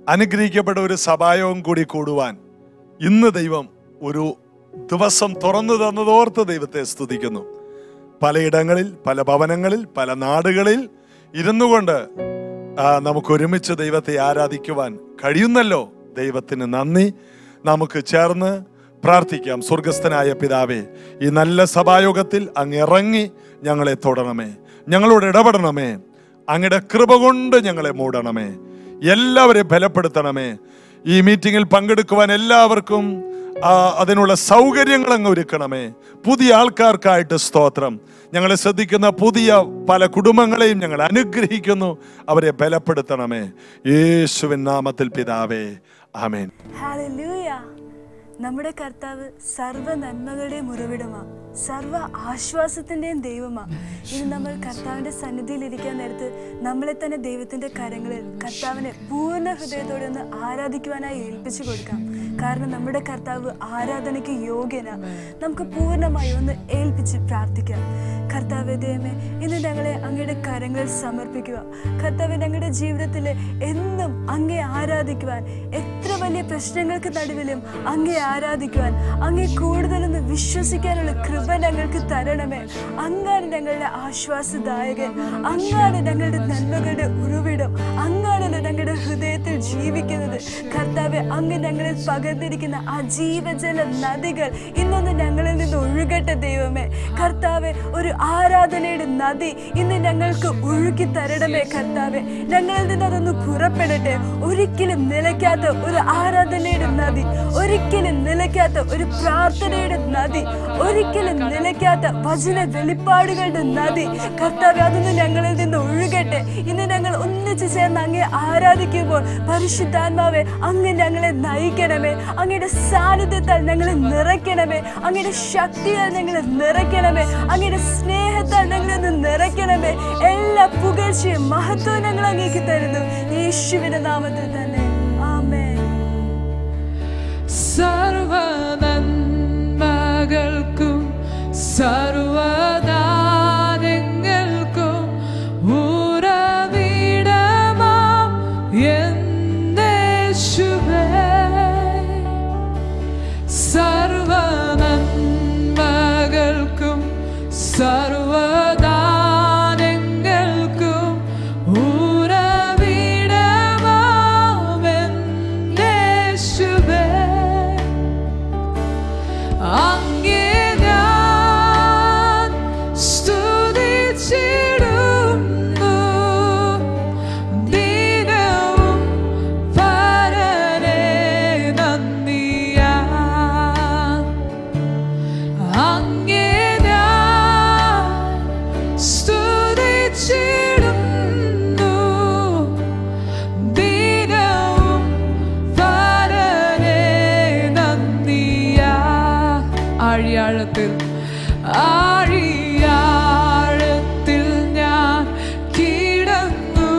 അനുഗ്രഹിക്കപ്പെട്ട ഒരു സഭായവും കൂടി കൂടുവാൻ ഇന്ന് ദൈവം ഒരു ദിവസം തുറന്നു തന്നതോർത്ത് ദൈവത്തെ സ്തുതിക്കുന്നു പലയിടങ്ങളിൽ പല ഭവനങ്ങളിൽ പല നാടുകളിൽ ഇരുന്നു കൊണ്ട് ആ, നമുക്ക് ഒരുമിച്ച് ദൈവത്തെ ആരാധിക്കുവാൻ കഴിയുന്നല്ലോ ദൈവത്തിന് നന്ദി നമുക്ക് ചേർന്ന് പ്രാർത്ഥിക്കാം സ്വർഗസ്ഥനായ പിതാവേ ഈ നല്ല സഭായോഗത്തിൽ അങ്ങ് ഇറങ്ങി ഞങ്ങളെ തൊടണമേ ഞങ്ങളോട് ഇടപെടണമേ അങ്ങയുടെ കൃപ കൊണ്ട് ഞങ്ങളെ മൂടണമേ എല്ലാവരെയും ബലപ്പെടുത്തണമേ ഈ മീറ്റിങ്ങിൽ പങ്കെടുക്കുവാൻ എല്ലാവർക്കും ആ, അതിനുള്ള സൗകര്യങ്ങൾ അങ്ങ് ഒരുക്കണമേ പുതിയ ആൾക്കാർക്കായിട്ട് സ്തോത്രം ഞങ്ങളെ ശ്രദ്ധിക്കുന്ന പുതിയ പല കുടുംബങ്ങളെയും ഞങ്ങൾ അനുഗ്രഹിക്കുന്നു അവരെ ബലപ്പെടുത്തണമേ യേശുവിൻ നാമത്തിൽ പിതാവേ ആമേൻ ഹാലലൂയ നമ്മുടെ കർത്താവ് സർവ്വ നന്മകളുടെയും ഉറവിടമാ സർവ്വ ആശ്വാസത്തിന്റെയും ദൈവമാ ഇനി നമ്മൾ കർത്താവിന്റെ സന്നിധിയിൽ ഇരിക്കാൻ നേരത്ത് നമ്മളെ തന്നെ ദൈവത്തിന്റെ കരങ്ങളിൽ കർത്താവിനെ പൂർണ്ണ ഹൃദയത്തോടെ ഒന്ന് ആരാധിക്കുവാനായി ഏൽപ്പിച്ചു കൊടുക്കാം കാരണം നമ്മുടെ കർത്താവ് ആരാധനയ്ക്ക് യോഗ്യനാ നമുക്ക് പൂർണ്ണമായി ഒന്ന് ഏൽപ്പിച്ച് പ്രാർത്ഥിക്കാം കർത്താവ് ദൈവമേ ഇന്ന് ഞങ്ങളെ അങ്ങയുടെ കരങ്ങളിൽ സമർപ്പിക്കുക കർത്താവ് ഞങ്ങളുടെ ജീവിതത്തിൽ എന്നും അങ്ങേ ആരാധിക്കുവാൻ എത്ര വലിയ പ്രശ്നങ്ങൾക്ക് നടുവിലും അങ്ങേ ആരാധിക്കുവാൻ അങ്ങേ കൂടുതലൊന്ന് വിശ്വസിക്കാനുള്ള കൃപ ഞങ്ങൾക്ക് തരണമേ അങ്ങാണ് ഞങ്ങളുടെ ആശ്വാസദായകൻ അങ്ങാണ് ഞങ്ങളുടെ നന്മകളുടെ ഉറവിടം അങ്ങാണല്ലോ ഞങ്ങളുടെ ഹൃദയത്തിൽ ജീവിക്കുന്നത് കർത്താവെ അങ്ങ് ഞങ്ങളിൽ പകർന്നിരിക്കുന്ന ആ ജീവജല നദികൾ ഇന്നൊന്ന് ഞങ്ങളിൽ നിന്ന് ഒഴുകട്ടെ ദൈവമേ കർത്താവെ ഒരു ആരാധനയുടെ നദി ഇന്ന് ഞങ്ങൾക്ക് ഒഴുക്കി തരണമേ കർത്താവെ ഞങ്ങളിൽ നിന്ന് അതൊന്ന് പുറപ്പെടട്ടെ ഒരിക്കലും നിലയ്ക്കാത്ത ഒരു ആരാധനയുടെ നദി ഒരിക്കലും നിലയ്ക്കാത്ത ഒരു പ്രാർത്ഥനയുടെ നദി ഒരിക്കലും നിലയ്ക്കാത്ത വചന വെളിപ്പാടുകളുടെ നദി കർത്താവെ അതൊന്ന് ഞങ്ങളിൽ നിന്ന് ഒഴുകട്ടെ ഇന്ന് ഞങ്ങൾ ഒന്നിച്ചു ചേർന്ന് അങ്ങേ ആരാധിക്കുമ്പോൾ പരിശുദ്ധാത്മാവെ അങ്ങ് ഞങ്ങളെ നയിക്കണമേ അങ്ങയുടെ സാന്നിധ്യത്താൽ ഞങ്ങളെ നിറയ്ക്കണമേ അങ്ങയുടെ ശക്തിയാൽ ഞങ്ങളെ നിറയ്ക്കണമേ അങ്ങയുടെ സ്നേഹത്താൽ ഞങ്ങളെ ഒന്ന് നിറയ്ക്കണമേ എല്ലാ പുകഴ്ചയും മഹത്വവും ഞങ്ങൾ അങ്ങേക്ക് തരുന്നു യേശുവിന്റെ നാമത്തിൽ തന്നെ ആമേൻ സർവനന്മകൾക്കും സർവദാനങ്ങൾക്കും ഉറവിടമാം എന്നേശുവേ സർവനന്മകൾക്കും സർവദാനങ്ങൾക്കും ഉറവിടമാം എന്നേശുവേ അങ്ങേ ഞാൻ സ്തുതിച്ചിടുന്നു ദിനവും പരനെ നന്ദിയാ അങ്ങേ ഞാൻ സ്തുതിച്ചിടുന്നു ദിനവും പരനെ നന്ദിയാ ആഴിയാഴത്തിൽ ആഴിയാഴത്തിൽ ഞാൻ കിടന്നു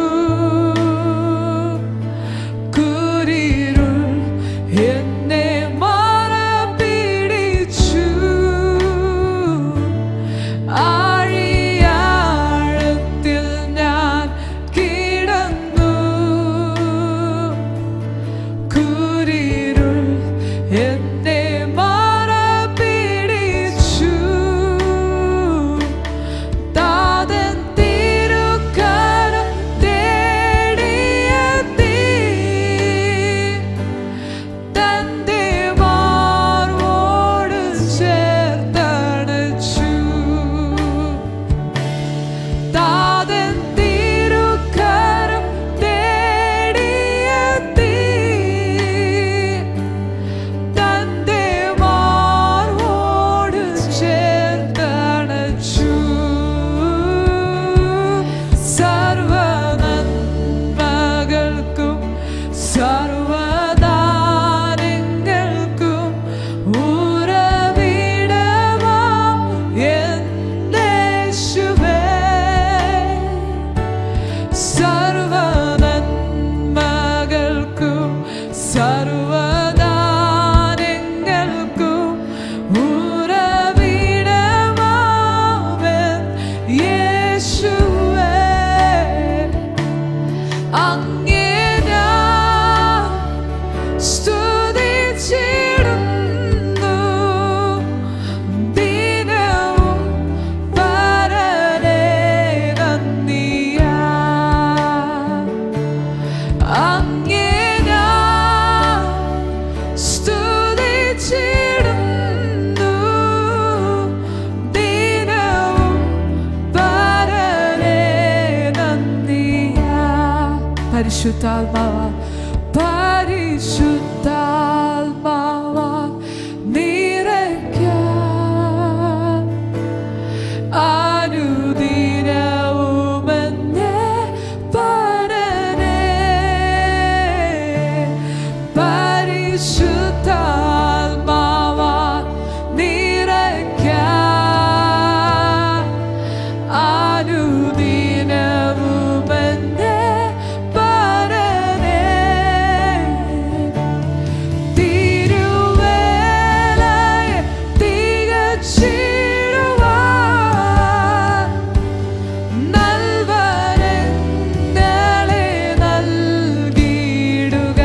കുരിരുൾ എന്നെ മറപിടിച്ചു ആഴിയാഴത്തിൽ ഞാൻ കിടന്നു കുരിരുൾ എന്നെ മറപിടിച്ചു പരിശുദ്ധാത്മാവ പരിശുദ്ധാത്മാവ നിറയ്ക്കാൻ അനുദിനവുമെന്നെ പരനേ പരിശുദ്ധാത്മാവ നിറയ്ക്കാൻ അനുദിനവുമെന്നെ പരനേ തിരുവേലയെ തികച്ചിടുവാൻ നൽവരങ്ങളെ നൽകിയിടുക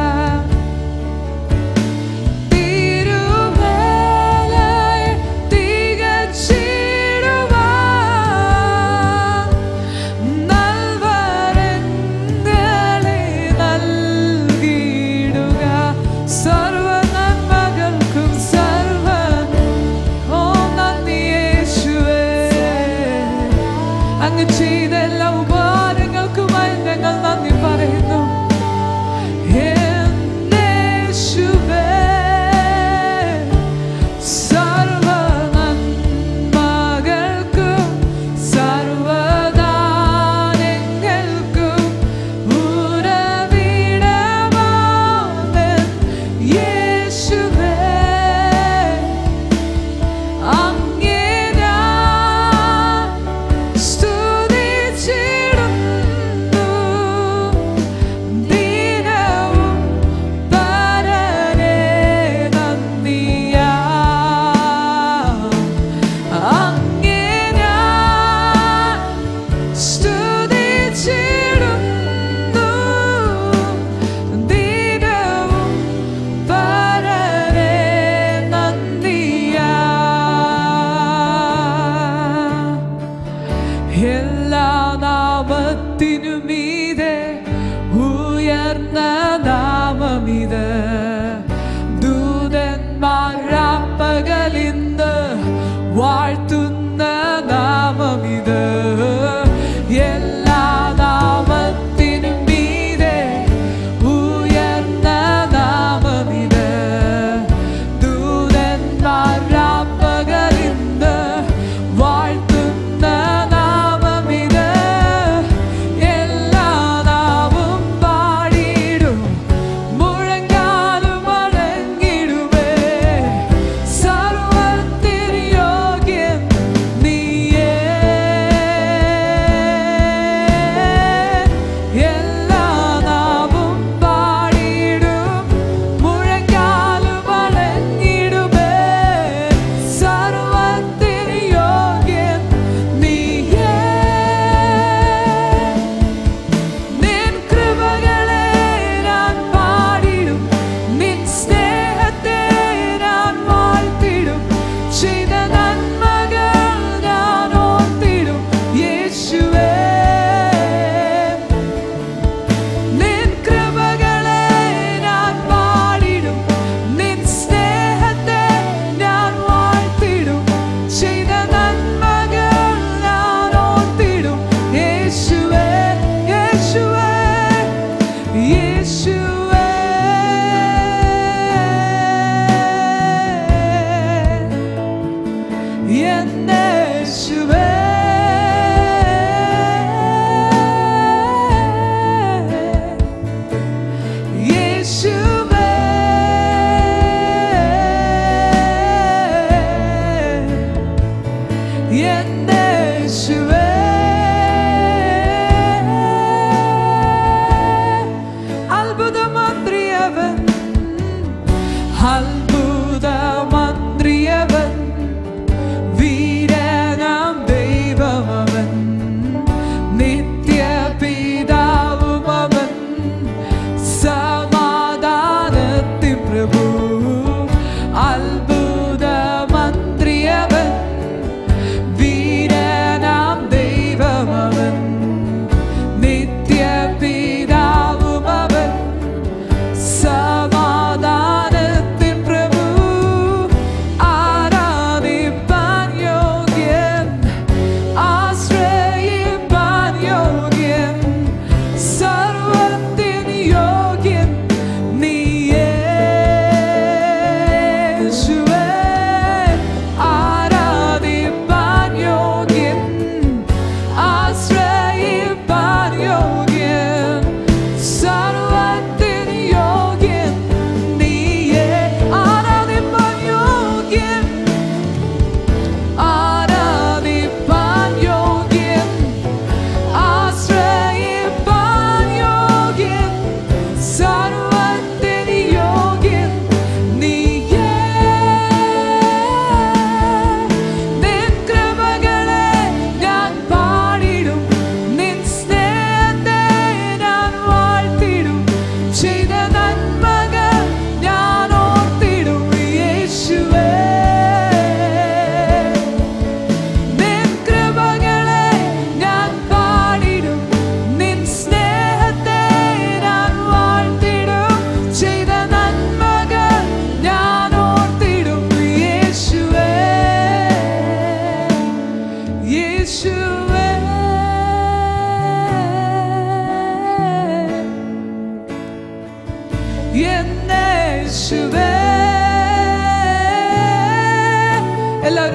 തിരുവേലയെ തികച്ചിടുവാൻ നൽവരങ്ങളെ നൽകിയിടുക സർവ നന്മകൾക്കും സർവ ഓ നന്ദി യേശുവേ അങ്ങ് ചെയ്ത എല്ലാ ഉപകാരങ്ങൾക്കുമായി ഞങ്ങൾ നന്ദി പറയുന്നു എന്നേശുവേ, സർവ്വ നന്മകൾക്കും സർവ്വദാനങ്ങൾക്കും ഉറവിടമാണെൻ യേശുവേ അങ്ങേ ഞാൻ സ്തുതിച്ചിടുന്നു. ദിനവും പരനേ നന്ദിയാം. അങ്ങേ ഞാൻ സ്തുതിച്ചിടുന്നു. ദിനവും പരനേ നന്ദിയാം. എല്ലാ നാമത്തിനും മീതെ ഉയർന്ന നാമമിത് ദൂതന്മാരാപ്പകലിന്ന് വാഴ്ത്തുന്ന നാമമിത് എല്ലാ നാമത്തിനും മീതെ ഉയർന്ന നാമമിത് ദൂതന്മാരാപ്പകലിന്ന് വാഴ്ത്തുന്ന നാമമിത് എല്ലാ നാവും പാടിയിടും മുഴങ്ങാലും അടങ്ങിടുമേ സർവ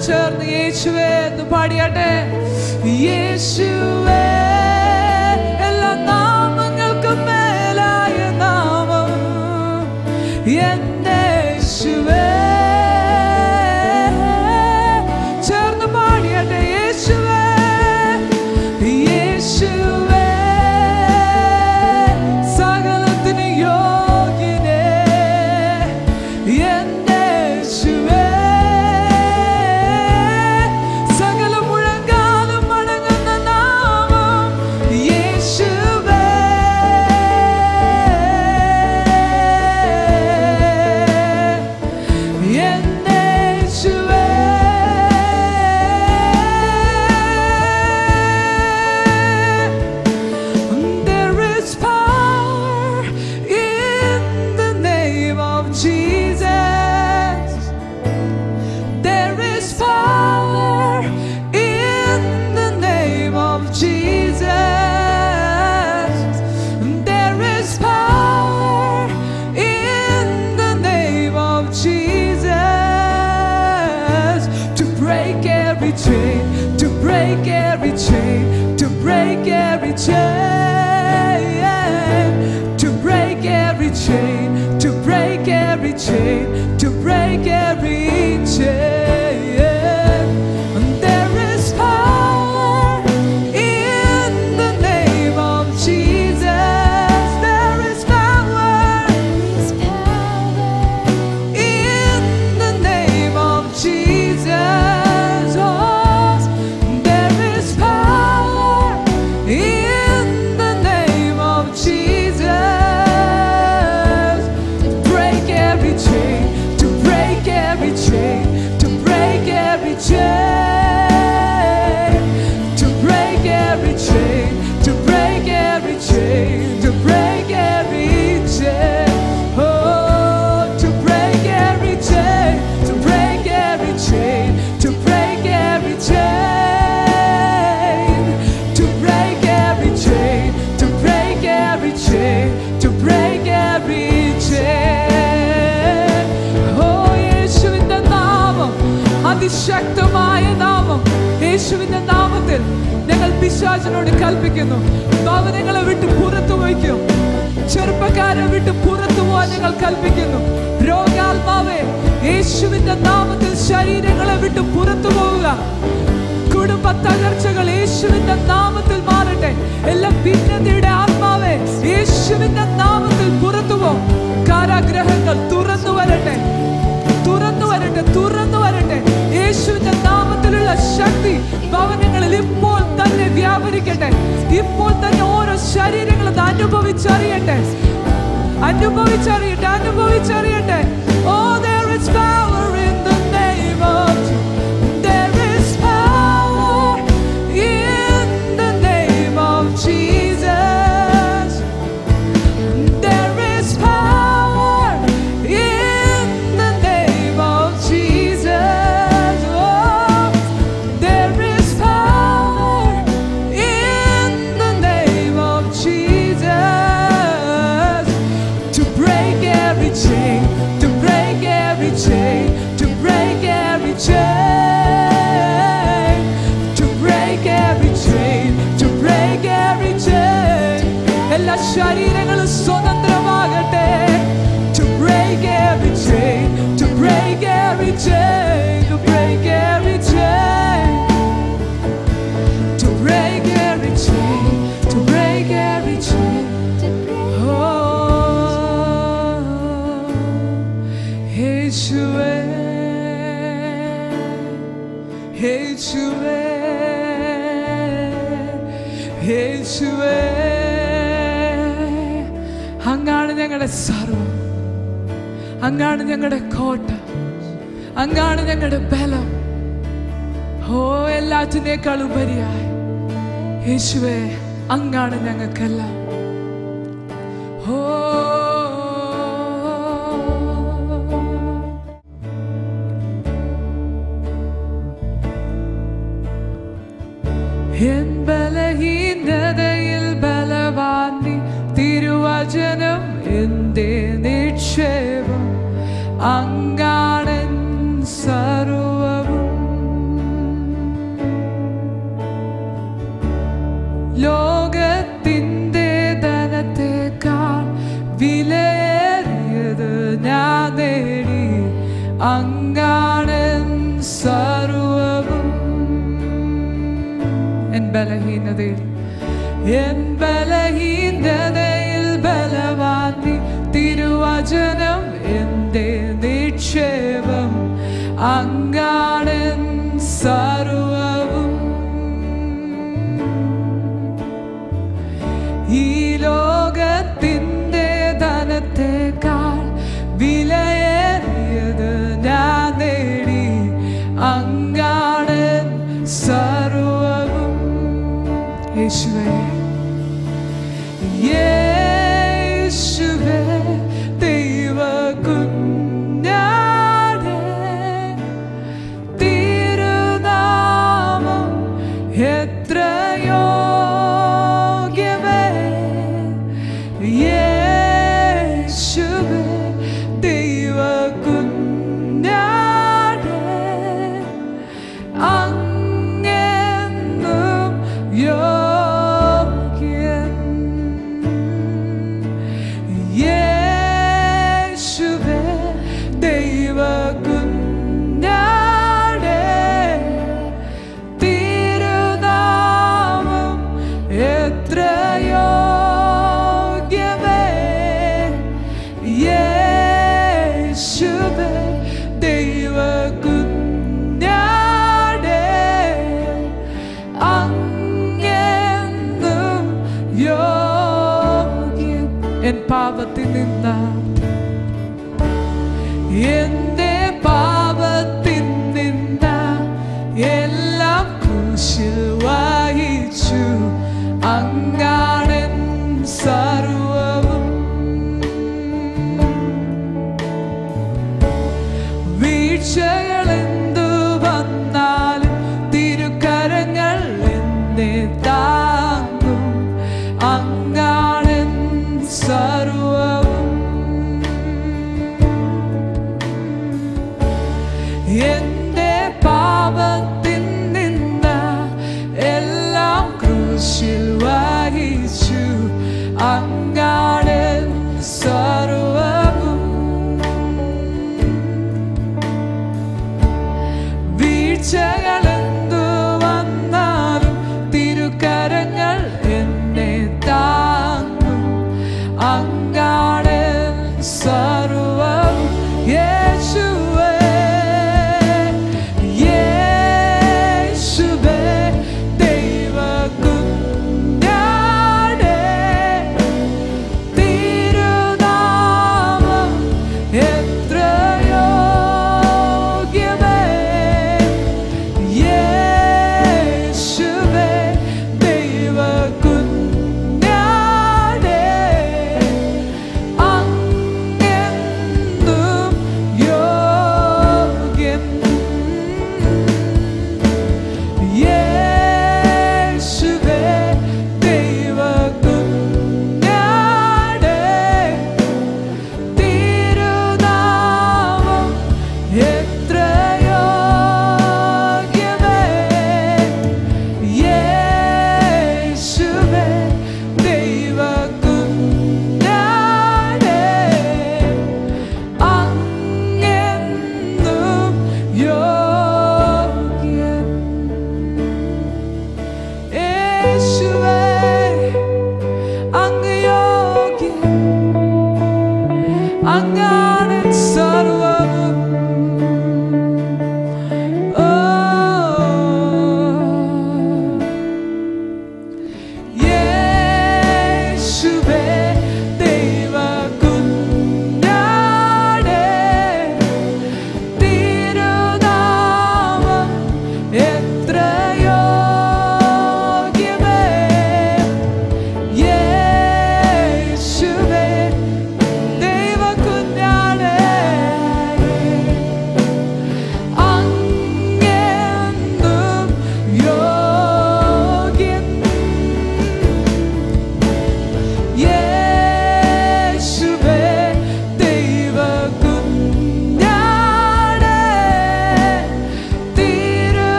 ചേർന്ന് യേശുവേ എന്ന് പാടിയാട്ടെ യേശുവേ എല്ലാ നാമങ്ങൾക്കും മേലായ നാമം എന്റെ യേശുവേ ചേർന്ന് പാടിയാട്ടെ യേശുവേ യേശുവേ സകലത്തിന് യോഗ്യനേ എന്റെ യേശുവേ സകല മുഴങ്കാലും മടങ്ങുന്ന നാമം യേശുവേ എന്റെ യേശുവേ There is power in the name of Jesus. There is power in the name of Jesus. There is power in the name of Jesus to break every chain, to break every chain, to break every chain, to break every chain, to break every chain, to break every chain. And there is power in the name of Jesus. There is power in the name of Jesus. Oh, there is power in the name of Jesus to break every chain, to break every chain, to break every chain, to break every chain, to break every chain, to break every chain. Oh, to break every chain, to break every chain, to break every chain, to break every chain, to break every chain, to break every chain. Oh, യേശുവിന്റെ നാമം അതിശക്തമായ നാമം യേശുവിന്റെ നാമത്തിൽ ഞങ്ങൾ പിശാചിനോട് കൽപ്പിക്കുന്നു ഭവനങ്ങളെ വിട്ട് പുറത്തു വയ്ക്കും ചെറുപ്പക്കാരെ വിട്ട് പുറത്തു പോകാൻ ഞങ്ങൾ കൽപ്പിക്കുന്നു രോഗാത്മാവെ യേശുവിന്റെ നാമത്തിൽ ശരീരങ്ങളെ വിട്ട് പുറത്തു പോവുക കുടുംബ തകർച്ചകൾ യേശുവിന്റെ നാമത്തിൽ മാറട്ടെ എല്ലാ ഭിന്നതയുടെ ആത്മാവെ യേശുവിന്റെ നാമത്തിൽ പുറത്തു പോ കാരാഗ്രഹങ്ങൾ തുറന്നു വരട്ടെ തുറന്നു വരട്ടെ തുറന്നു വരട്ടെ യേശുവിന്റെ നാമത്തിലുള്ള ശക്തി ഭവനങ്ങളിൽ ഇപ്പോൾ തന്നെ വ്യാപരിക്കട്ടെ ഇപ്പോൾ തന്നെ ഓരോ ശരീരങ്ങളും ഇത് അനുഭവിച്ചറിയട്ടെ അനുഭവിച്ചറിയട്ടെ അനുഭവിച്ചറിയട്ടെ ഓ there is power in the name of there is power in the name of Jesus there is power in the name of Jesus. Oh, there is power in the name of Jesus to break every chain, to break every chain, to break every chain, to break every chain, to break every chain. എല്ലാ ശരീരങ്ങളും സ്വതന്ത്രമാകട്ടെ to break every chain, to break every chain, to break every chain, to break every chain, to break every chain. Oh, യേശുവേ, യേശുവേ, യേശുവേ, അങ്ങാണ് ഞങ്ങളുടെ സർവം അങ്ങാണ് ഞങ്ങളുടെ കോട്ട അങ്ങാണ് ഞങ്ങളുടെ ബലം ഓ എല്ലാറ്റിനേക്കാൾ ഉപരിയായി യേശുവേ അങ്ങാണ് ഞങ്ങൾക്കെല്ലാം ഓ എൻ ബലഹീനതയിൽ ബലവാൻ നീ തിരുവചനം എന്റെ നിക്ഷേപം അങ്ങാണൻ സർവവും ബലഹീനതയിൽ എൻ ബലഹീനതയിൽ ബലവാൻ നീ തിരുവചനം എന്റെ നിക്ഷേപം അങ്ങാടൻ സർവവും ഈ ലോകത്തിൻ്റെ ധനത്തെക്കാൾ വിലയേറിയത് ഞാൻ നേടി അങ്ങാണ് സർവവും യേശുവേ യേശുവേ ദൈവ കുഞ്ഞാടേ തിരുനാമം എത്രയോ യോഗ്യമേ യേശുവേ ദൈവ കുഞ്ഞാടേ അങ്ങെന്നും യോഗ്യൻ യേശുവേ ദൈവ കുഞ്ഞാടേ തിരുനാമം എത്ര യോഗ്യമേ യേശുവേ ദൈവ കുഞ്ഞാടേ അങ്ങെന്നും യോഗ്യൻ എൻ പാപത്തിൽ നിന്നാ എന്റെ പാപത്തിൻ നിന്ന എല്ലാം കുശിൽ വഹിച്ചു അങ്ങാടൻ സർവവും വീഴ്ചകൾ എന്തു വന്നാലും തിരുക്കരങ്ങൾ എന്നെ താങ്ങും അങ്ങാടൻ സർവവും എന്റെ പാപത്തിൽ നിന്ന് എല്ലാം ക്രൂശിൽ വഹിച്ചു അങ്ങാട് സർവവും വീഴ്ചകൾ എന്തു വന്നാലും തിരുക്കരങ്ങൾ എന്നെ താങ്ങും അങ്ങാട് സർവവും യേശുവേ യേശുവേ ദൈവ കുഞ്ഞാടേ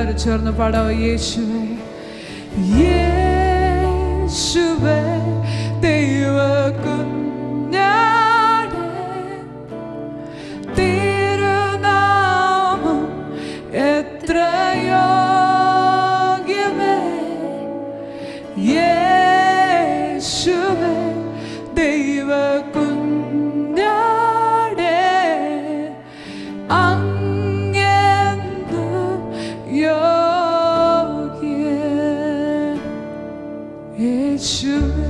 എല്ലാവരും ചേർന്ന് പാടാവോ യേശുവേ യേശുവേ ദൈവ കുഞ്ഞാടേ തിരുനാമം എത്രയോ യോഗ്യമേ യേശുവേ ദൈവ കുഞ്ഞാടേ അങ്ങെന്തു യോഗ്യൻ യേശുവേ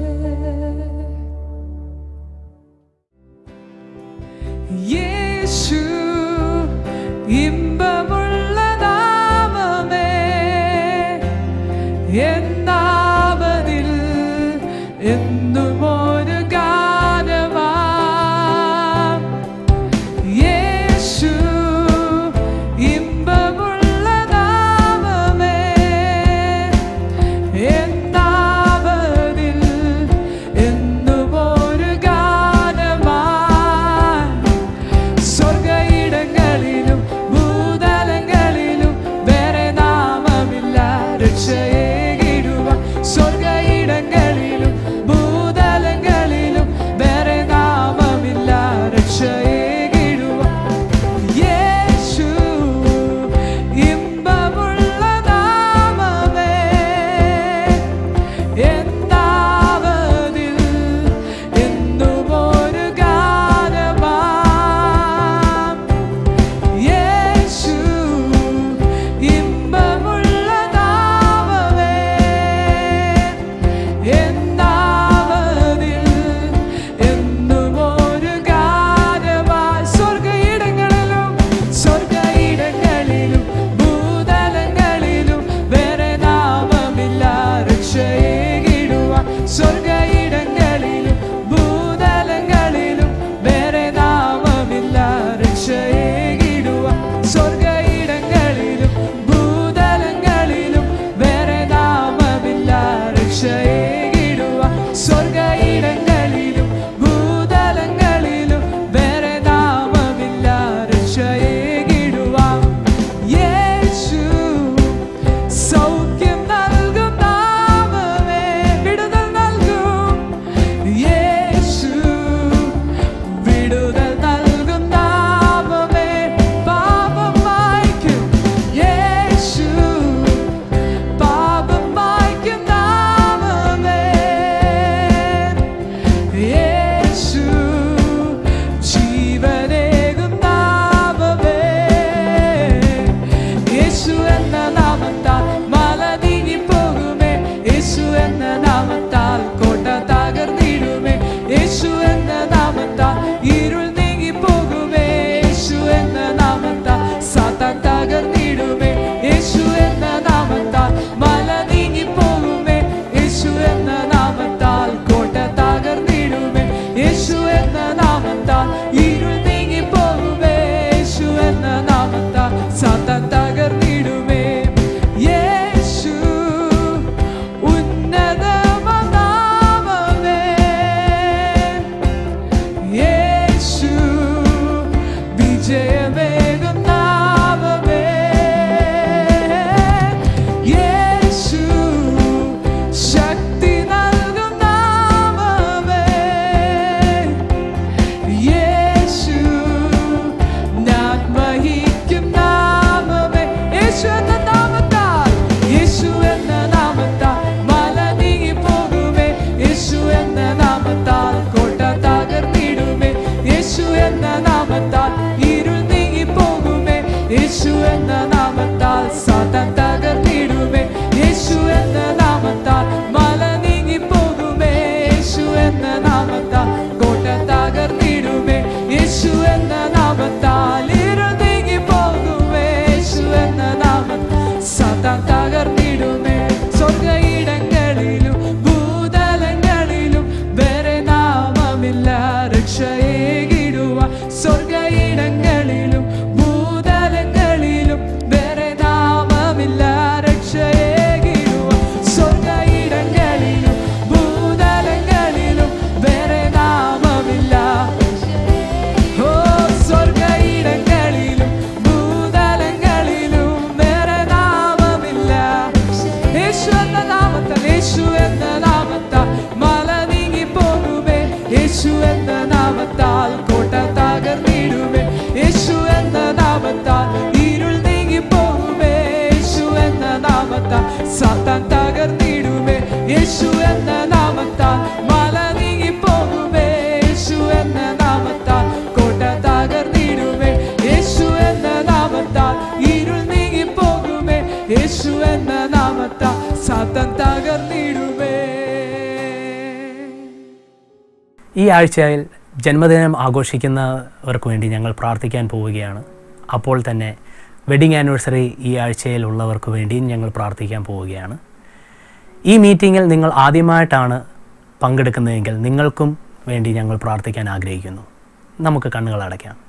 യേശു ഇമ്പമുള്ള നാമമേ എന്നാമതിൽ എന്നും ഒരു ഗാനമാ യേശു ഇമ്പമുള്ള നാമമേ എന്നാമതിൽ എന്നും ഒരു ഗാനമാ സ്വർഗയിടങ്ങളിലും ഭൂതലങ്ങളിലും വേറെ നാമമില്ല രക്ഷയേകിടുവ സ്വർഗയിടങ്ങളിലും ഭൂതലങ്ങളിലും വേറെ നാമമില്ല രക്ഷയേകിടുവ യേശു ഇമ്പമുള്ള നാമമേ എന്നാവതിൽ എന്നും ഒരു ഗാനമാ യേശു ഇമ്പമുള്ള നാമമേ എന്നാവതിൽ എന്നും ഒരു ഗാനമാ സ്വർഗയിടങ്ങളിലും സ്വർഗയിടങ്ങളിലും ഭൂതലങ്ങളിലും വേറെ നാമമില്ല രക്ഷയേകിടുവാൻ സ്വർഗയിടങ്ങളിലും ഭൂതലങ്ങളിലും വേറെ നാമമില്ല രക്ഷയേകിടുവാൻ സ്വർഗയിടങ്ങളിലും ഭൂതലങ്ങളിലും വേറെ നാമമില്ല രക്ഷയേകിടുവാൻ സ്വർഗയിടങ്ങളിലും ഭൂതലങ്ങളിലും വേറെ നാമമില്ല രക്ഷയേകിടുവാൻ യേശു സൗഖ്യം നൽകും നാമമേ വിടുതൽ നൽകും യേശു വിടുതൽ നൽകും നാമമേ പാപം മായ്ക്കും യേശു പാപം മായ്ക്കും നാമമേ യേശു ജീവനേകും നാമമേ യേശു എന്ന നാമത്താൽ മല നീങ്ങിപ്പോകുമേ യേശു എന്ന നാമത്താൽ കോട്ട തകർന്നിടുമേ യേശു എന്ന നാമത്താൽ ഇരുൾ നീങ്ങിപ്പോകുമേ യേശു എന്ന നാമത്താൽ സാത്താൻ തകർന്നിടുമേ യേശു എന്ന നാമത്താൽ മല നീങ്ങിപ്പോകുമേ യേശു എന്ന നാമത്താൽ കോട്ട തകർന്നിടുമേ യേശു എന്ന നാമത്താൽ ഇരുൾ നീങ്ങിപ്പോകുമേ യേശു എന്ന നാമത്താൽ സാത്താൻ തകർന്നിടുമേ യേശു ഉന്നതമനാമമേ യേശു വിജയമേകും നാമമേ നാമത്താൽ സാത്താൻ തകർന്നിടുമേ യേശു എന്ന നാമത്താൽ മല നീങ്ങിപ്പോകുമേ യേശു എന്ന നാമത്താൽ കോട്ട തകർന്നിടുമേ യേശു എന്ന നാമത്താൽ ഇരുൾ നീങ്ങിപ്പോകുമേ യേശു എന്ന നാമത്താൽ സാത്താൻ തകർന്നിടുമേ ഈ ആഴ്ചയിൽ ജന്മദിനം ആഘോഷിക്കുന്നവർക്ക് വേണ്ടി ഞങ്ങൾ പ്രാർത്ഥിക്കാൻ പോവുകയാണ് അപ്പോൾ തന്നെ വെഡിങ് ആനിവേഴ്സറി ഈ ആഴ്ചയിൽ ഉള്ളവർക്ക് വേണ്ടിയും ഞങ്ങൾ പ്രാർത്ഥിക്കാൻ പോവുകയാണ് ഈ മീറ്റിങ്ങിൽ നിങ്ങൾ ആദ്യമായിട്ടാണ് പങ്കെടുക്കുന്നതെങ്കിൽ നിങ്ങൾക്കും വേണ്ടി ഞങ്ങൾ പ്രാർത്ഥിക്കാൻ ആഗ്രഹിക്കുന്നു നമുക്ക് കണ്ണുകൾ അടയ്ക്കാം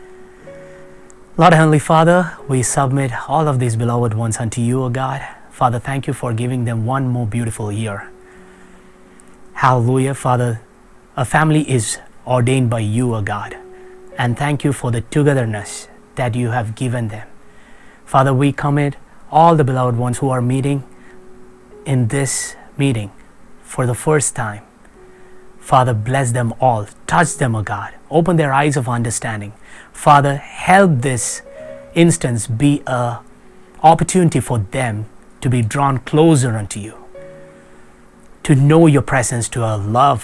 Lord Heavenly Father, we submit all of these beloved ones unto you, O God. Father, thank you for giving them one more beautiful year. Hallelujah, Father. A family is ordained by you, O God. And thank you for the togetherness that you have given them. Father, we commit all the beloved ones who are meeting in this meeting for the first time. Father, bless them all. Touch them, O God. Open their eyes of understanding. Father, help this instance be a opportunity for them to be drawn closer unto you, to know your presence, to a love.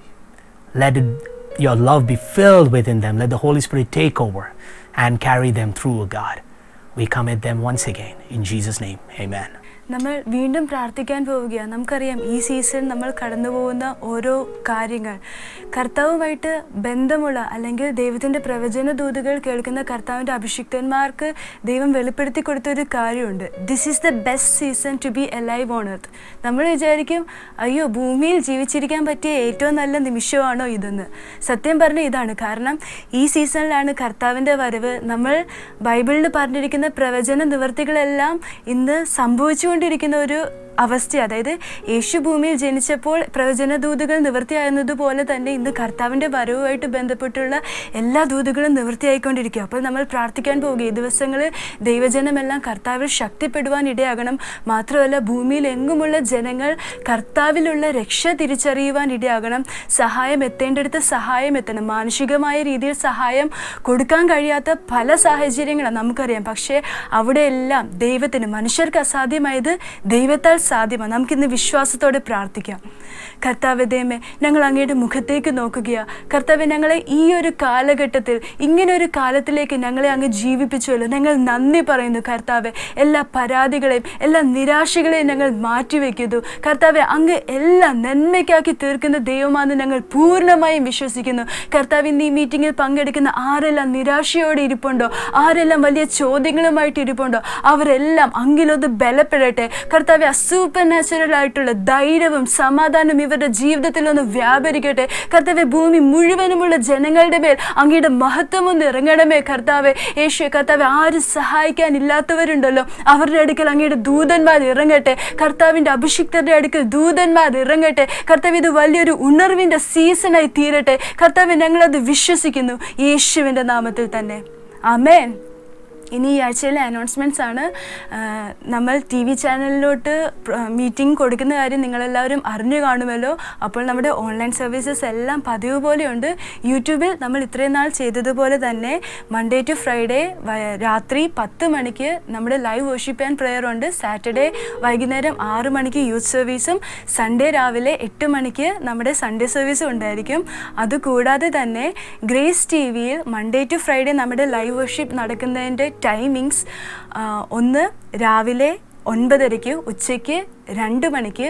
Let it, your love be filled within them. Let the Holy Spirit take over and carry them through, O God. We commit them once again. In Jesus' name, amen. നമ്മൾ വീണ്ടും പ്രാർത്ഥിക്കാൻ പോവുകയാണ് നമുക്കറിയാം ഈ season നമ്മൾ കടന്നു പോകുന്ന ഓരോ കാര്യങ്ങൾ കർത്താവുമായിട്ട് ബന്ധമുള്ള അല്ലെങ്കിൽ ദൈവത്തിൻ്റെ പ്രവചന ദൂതുകൾ കേൾക്കുന്ന കർത്താവിൻ്റെ അഭിഷിക്തന്മാർക്ക് ദൈവം വെളിപ്പെടുത്തി കൊടുത്ത ഒരു കാര്യമുണ്ട് this is the best season to be alive on earth നമ്മൾ വിചാരിക്കും അയ്യോ ഭൂമിയിൽ ജീവിച്ചിരിക്കാൻ പറ്റിയ ഏറ്റവും നല്ല നിമിഷമാണോ ഇതെന്ന് സത്യം പറഞ്ഞ ഇതാണ് കാരണം ഈ സീസണിലാണ് കർത്താവിൻ്റെ വരവ് നമ്മൾ ബൈബിളിൽ പറഞ്ഞിരിക്കുന്ന പ്രവചന നിവർത്തികളെല്ലാം ഇന്ന് സംഭവിച്ചുകൊണ്ടിരിക്കുന്ന ഒരു അവസ്ഥ അതായത് യേശു ഭൂമിയിൽ ജനിച്ചപ്പോൾ പ്രവചന ദൂതുകൾ നിവൃത്തിയാകുന്നതുപോലെ തന്നെ ഇന്ന് കർത്താവിൻ്റെ വരവുമായിട്ട് ബന്ധപ്പെട്ടുള്ള എല്ലാ ദൂതുകളും നിവൃത്തിയായിക്കൊണ്ടിരിക്കുക അപ്പോൾ നമ്മൾ പ്രാർത്ഥിക്കാൻ പോവുക ഈ ദിവസങ്ങളിൽ ദൈവജനമെല്ലാം കർത്താവിൽ ശക്തിപ്പെടുവാൻ ഇടയാകണം മാത്രമല്ല ഭൂമിയിൽ എങ്ങുമുള്ള ജനങ്ങൾ കർത്താവിലുള്ള രക്ഷ തിരിച്ചറിയുവാൻ ഇടയാകണം സഹായം എത്തേണ്ടടുത്ത് സഹായം എത്തണം മാനുഷികമായ രീതിയിൽ സഹായം കൊടുക്കാൻ കഴിയാത്ത പല സാഹചര്യങ്ങളാണ് നമുക്കറിയാം പക്ഷേ അവിടെയെല്ലാം ദൈവത്തിന് മനുഷ്യർക്ക് അസാധ്യമായത് ദൈവത്താൽ സാധ്യമാണ് നമുക്കിന്ന് വിശ്വാസത്തോടെ പ്രാർത്ഥിക്കാം കർത്താവ് ദൈവമേ ഞങ്ങൾ അങ്ങയുടെ മുഖത്തേക്ക് നോക്കുകയാ കർത്താവ് ഞങ്ങളെ ഈ ഒരു കാലഘട്ടത്തിൽ ഇങ്ങനെ ഒരു കാലത്തിലേക്ക് ഞങ്ങളെ അങ്ങ് ജീവിപ്പിച്ചുവല്ലോ ഞങ്ങൾ നന്ദി പറയുന്നു കർത്താവെ എല്ലാ പരാതികളെയും എല്ലാ നിരാശകളെയും ഞങ്ങൾ മാറ്റിവെക്കുന്നു കർത്താവെ അങ്ങ് എല്ലാം നന്മയ്ക്കാക്കി തീർക്കുന്ന ദൈവമാണെന്ന് ഞങ്ങൾ പൂർണ്ണമായും വിശ്വസിക്കുന്നു കർത്താവ് ഇന്ന് ഈ മീറ്റിങ്ങിൽ പങ്കെടുക്കുന്ന ആരെല്ലാം നിരാശയോടെ ഇരിപ്പുണ്ടോ ആരെല്ലാം വലിയ ചോദ്യങ്ങളുമായിട്ട് ഇരിപ്പുണ്ടോ അവരെല്ലാം അങ്കിലൊന്ന് ബലപ്പെടട്ടെ കർത്താവെ സൂപ്പർ നാച്ചുറൽ ആയിട്ടുള്ള ധൈര്യവും സമാധാനവും ഇവരുടെ ജീവിതത്തിൽ ഒന്ന് വ്യാപരിക്കട്ടെ കർത്താവെ ഭൂമി മുഴുവനുമുള്ള ജനങ്ങളുടെ മേൽ അങ്ങയുടെ മഹത്വം ഒന്ന് ഇറങ്ങണമേ കർത്താവെ യേശു കർത്താവെ ആരും സഹായിക്കാനില്ലാത്തവരുണ്ടല്ലോ അവരുടെ അടുക്കൽ അങ്ങയുടെ ദൂതന്മാർ ഇറങ്ങട്ടെ കർത്താവിൻ്റെ അഭിഷിക്തരുടെ അടുക്കൽ ദൂതന്മാർ ഇറങ്ങട്ടെ കർത്താവ് ഇത് വലിയൊരു ഉണർവിൻ്റെ സീസണായി തീരട്ടെ കർത്താവ് ഞങ്ങളത് വിശ്വസിക്കുന്നു യേശുവിൻ്റെ നാമത്തിൽ തന്നെ അമേൻ ഇനി ഈ ആഴ്ചയിലെ അനൗൺസ്മെൻറ്റ്സ് ആണ് ആ, നമ്മൾ ടി വി ചാനലിലോട്ട് മീറ്റിംഗ് കൊടുക്കുന്ന കാര്യം നിങ്ങളെല്ലാവരും അറിഞ്ഞു കാണുമല്ലോ അപ്പോൾ നമ്മുടെ ഓൺലൈൻ സർവീസസ് എല്ലാം പതിവ് പോലെയുണ്ട് യൂട്യൂബിൽ നമ്മൾ ഇത്രയും നാൾ ചെയ്തതുപോലെ തന്നെ മൺഡേ ടു ഫ്രൈഡേ രാത്രി പത്ത് മണിക്ക് നമ്മുടെ ലൈവ് വർഷിപ്പ് ആൻഡ് പ്രെയർ ഉണ്ട് സാറ്റർഡേ വൈകുന്നേരം ആറ് മണിക്ക് യൂത്ത് സർവീസും സൺഡേ രാവിലെ എട്ട് മണിക്ക് നമ്മുടെ സൺഡേ സർവീസും ഉണ്ടായിരിക്കും അതുകൂടാതെ തന്നെ ഗ്രേസ് ടി വിയിൽ മൺഡേ ടു ഫ്രൈഡേ നമ്മുടെ ലൈവ് വർഷിപ്പ് നടക്കുന്നതിൻ്റെ ടൈമിങ്സ് ഒന്ന് രാവിലെ ഒൻപതരയ്ക്ക് ഉച്ചയ്ക്ക് രണ്ട് മണിക്ക്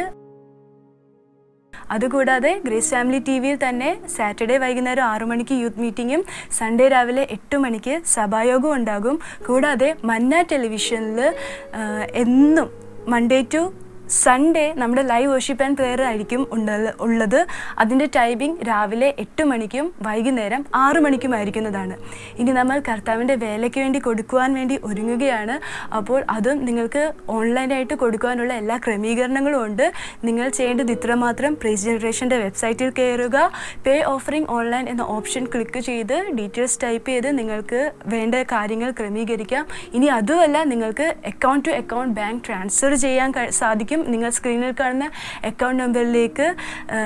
അതുകൂടാതെ ഗ്രേസ് ഫാമിലി ടി വിയിൽ തന്നെ സാറ്റർഡേ വൈകുന്നേരം ആറു മണിക്ക് യൂത്ത് മീറ്റിങ്ങും സൺഡേ രാവിലെ എട്ട് മണിക്ക് സഭായോഗവും ഉണ്ടാകും കൂടാതെ മന്ന ടെലിവിഷനിൽ എന്നും മൺഡേ ടു സൺഡേ നമ്മുടെ ലൈവ് വർഷിപ്പ് ആൻഡ് പ്രെയർ ആയിരിക്കും ഉണ്ട- ഉള്ളത് അതിൻ്റെ ടൈമിംഗ് രാവിലെ എട്ട് മണിക്കും വൈകുന്നേരം ആറു മണിക്കുമായിരിക്കുന്നതാണ് ഇനി നമ്മൾ കർത്താവിൻ്റെ വേലയ്ക്ക് വേണ്ടി കൊടുക്കുവാൻ വേണ്ടി ഒരുങ്ങുകയാണ് അപ്പോൾ അതും നിങ്ങൾക്ക് ഓൺലൈനായിട്ട് കൊടുക്കുവാനുള്ള എല്ലാ ക്രമീകരണങ്ങളും ഉണ്ട് നിങ്ങൾ ചെയ്യേണ്ടത് ഇത്രമാത്രം പ്രേസ് ജനറേഷൻ്റെ വെബ്സൈറ്റിൽ കയറുക പേ ഓഫറിംഗ് ഓൺലൈൻ എന്ന ഓപ്ഷൻ ക്ലിക്ക് ചെയ്ത് ഡീറ്റെയിൽസ് ടൈപ്പ് ചെയ്ത് നിങ്ങൾക്ക് വേണ്ട കാര്യങ്ങൾ ക്രമീകരിക്കാം ഇനി അതുമല്ല നിങ്ങൾക്ക് account to account bank transfer ചെയ്യാൻ കഴി- സാധിക്കും നിങ്ങൾ സ്ക്രീനിൽ കാണുന്ന അക്കൗണ്ട് നമ്പറിലേക്ക്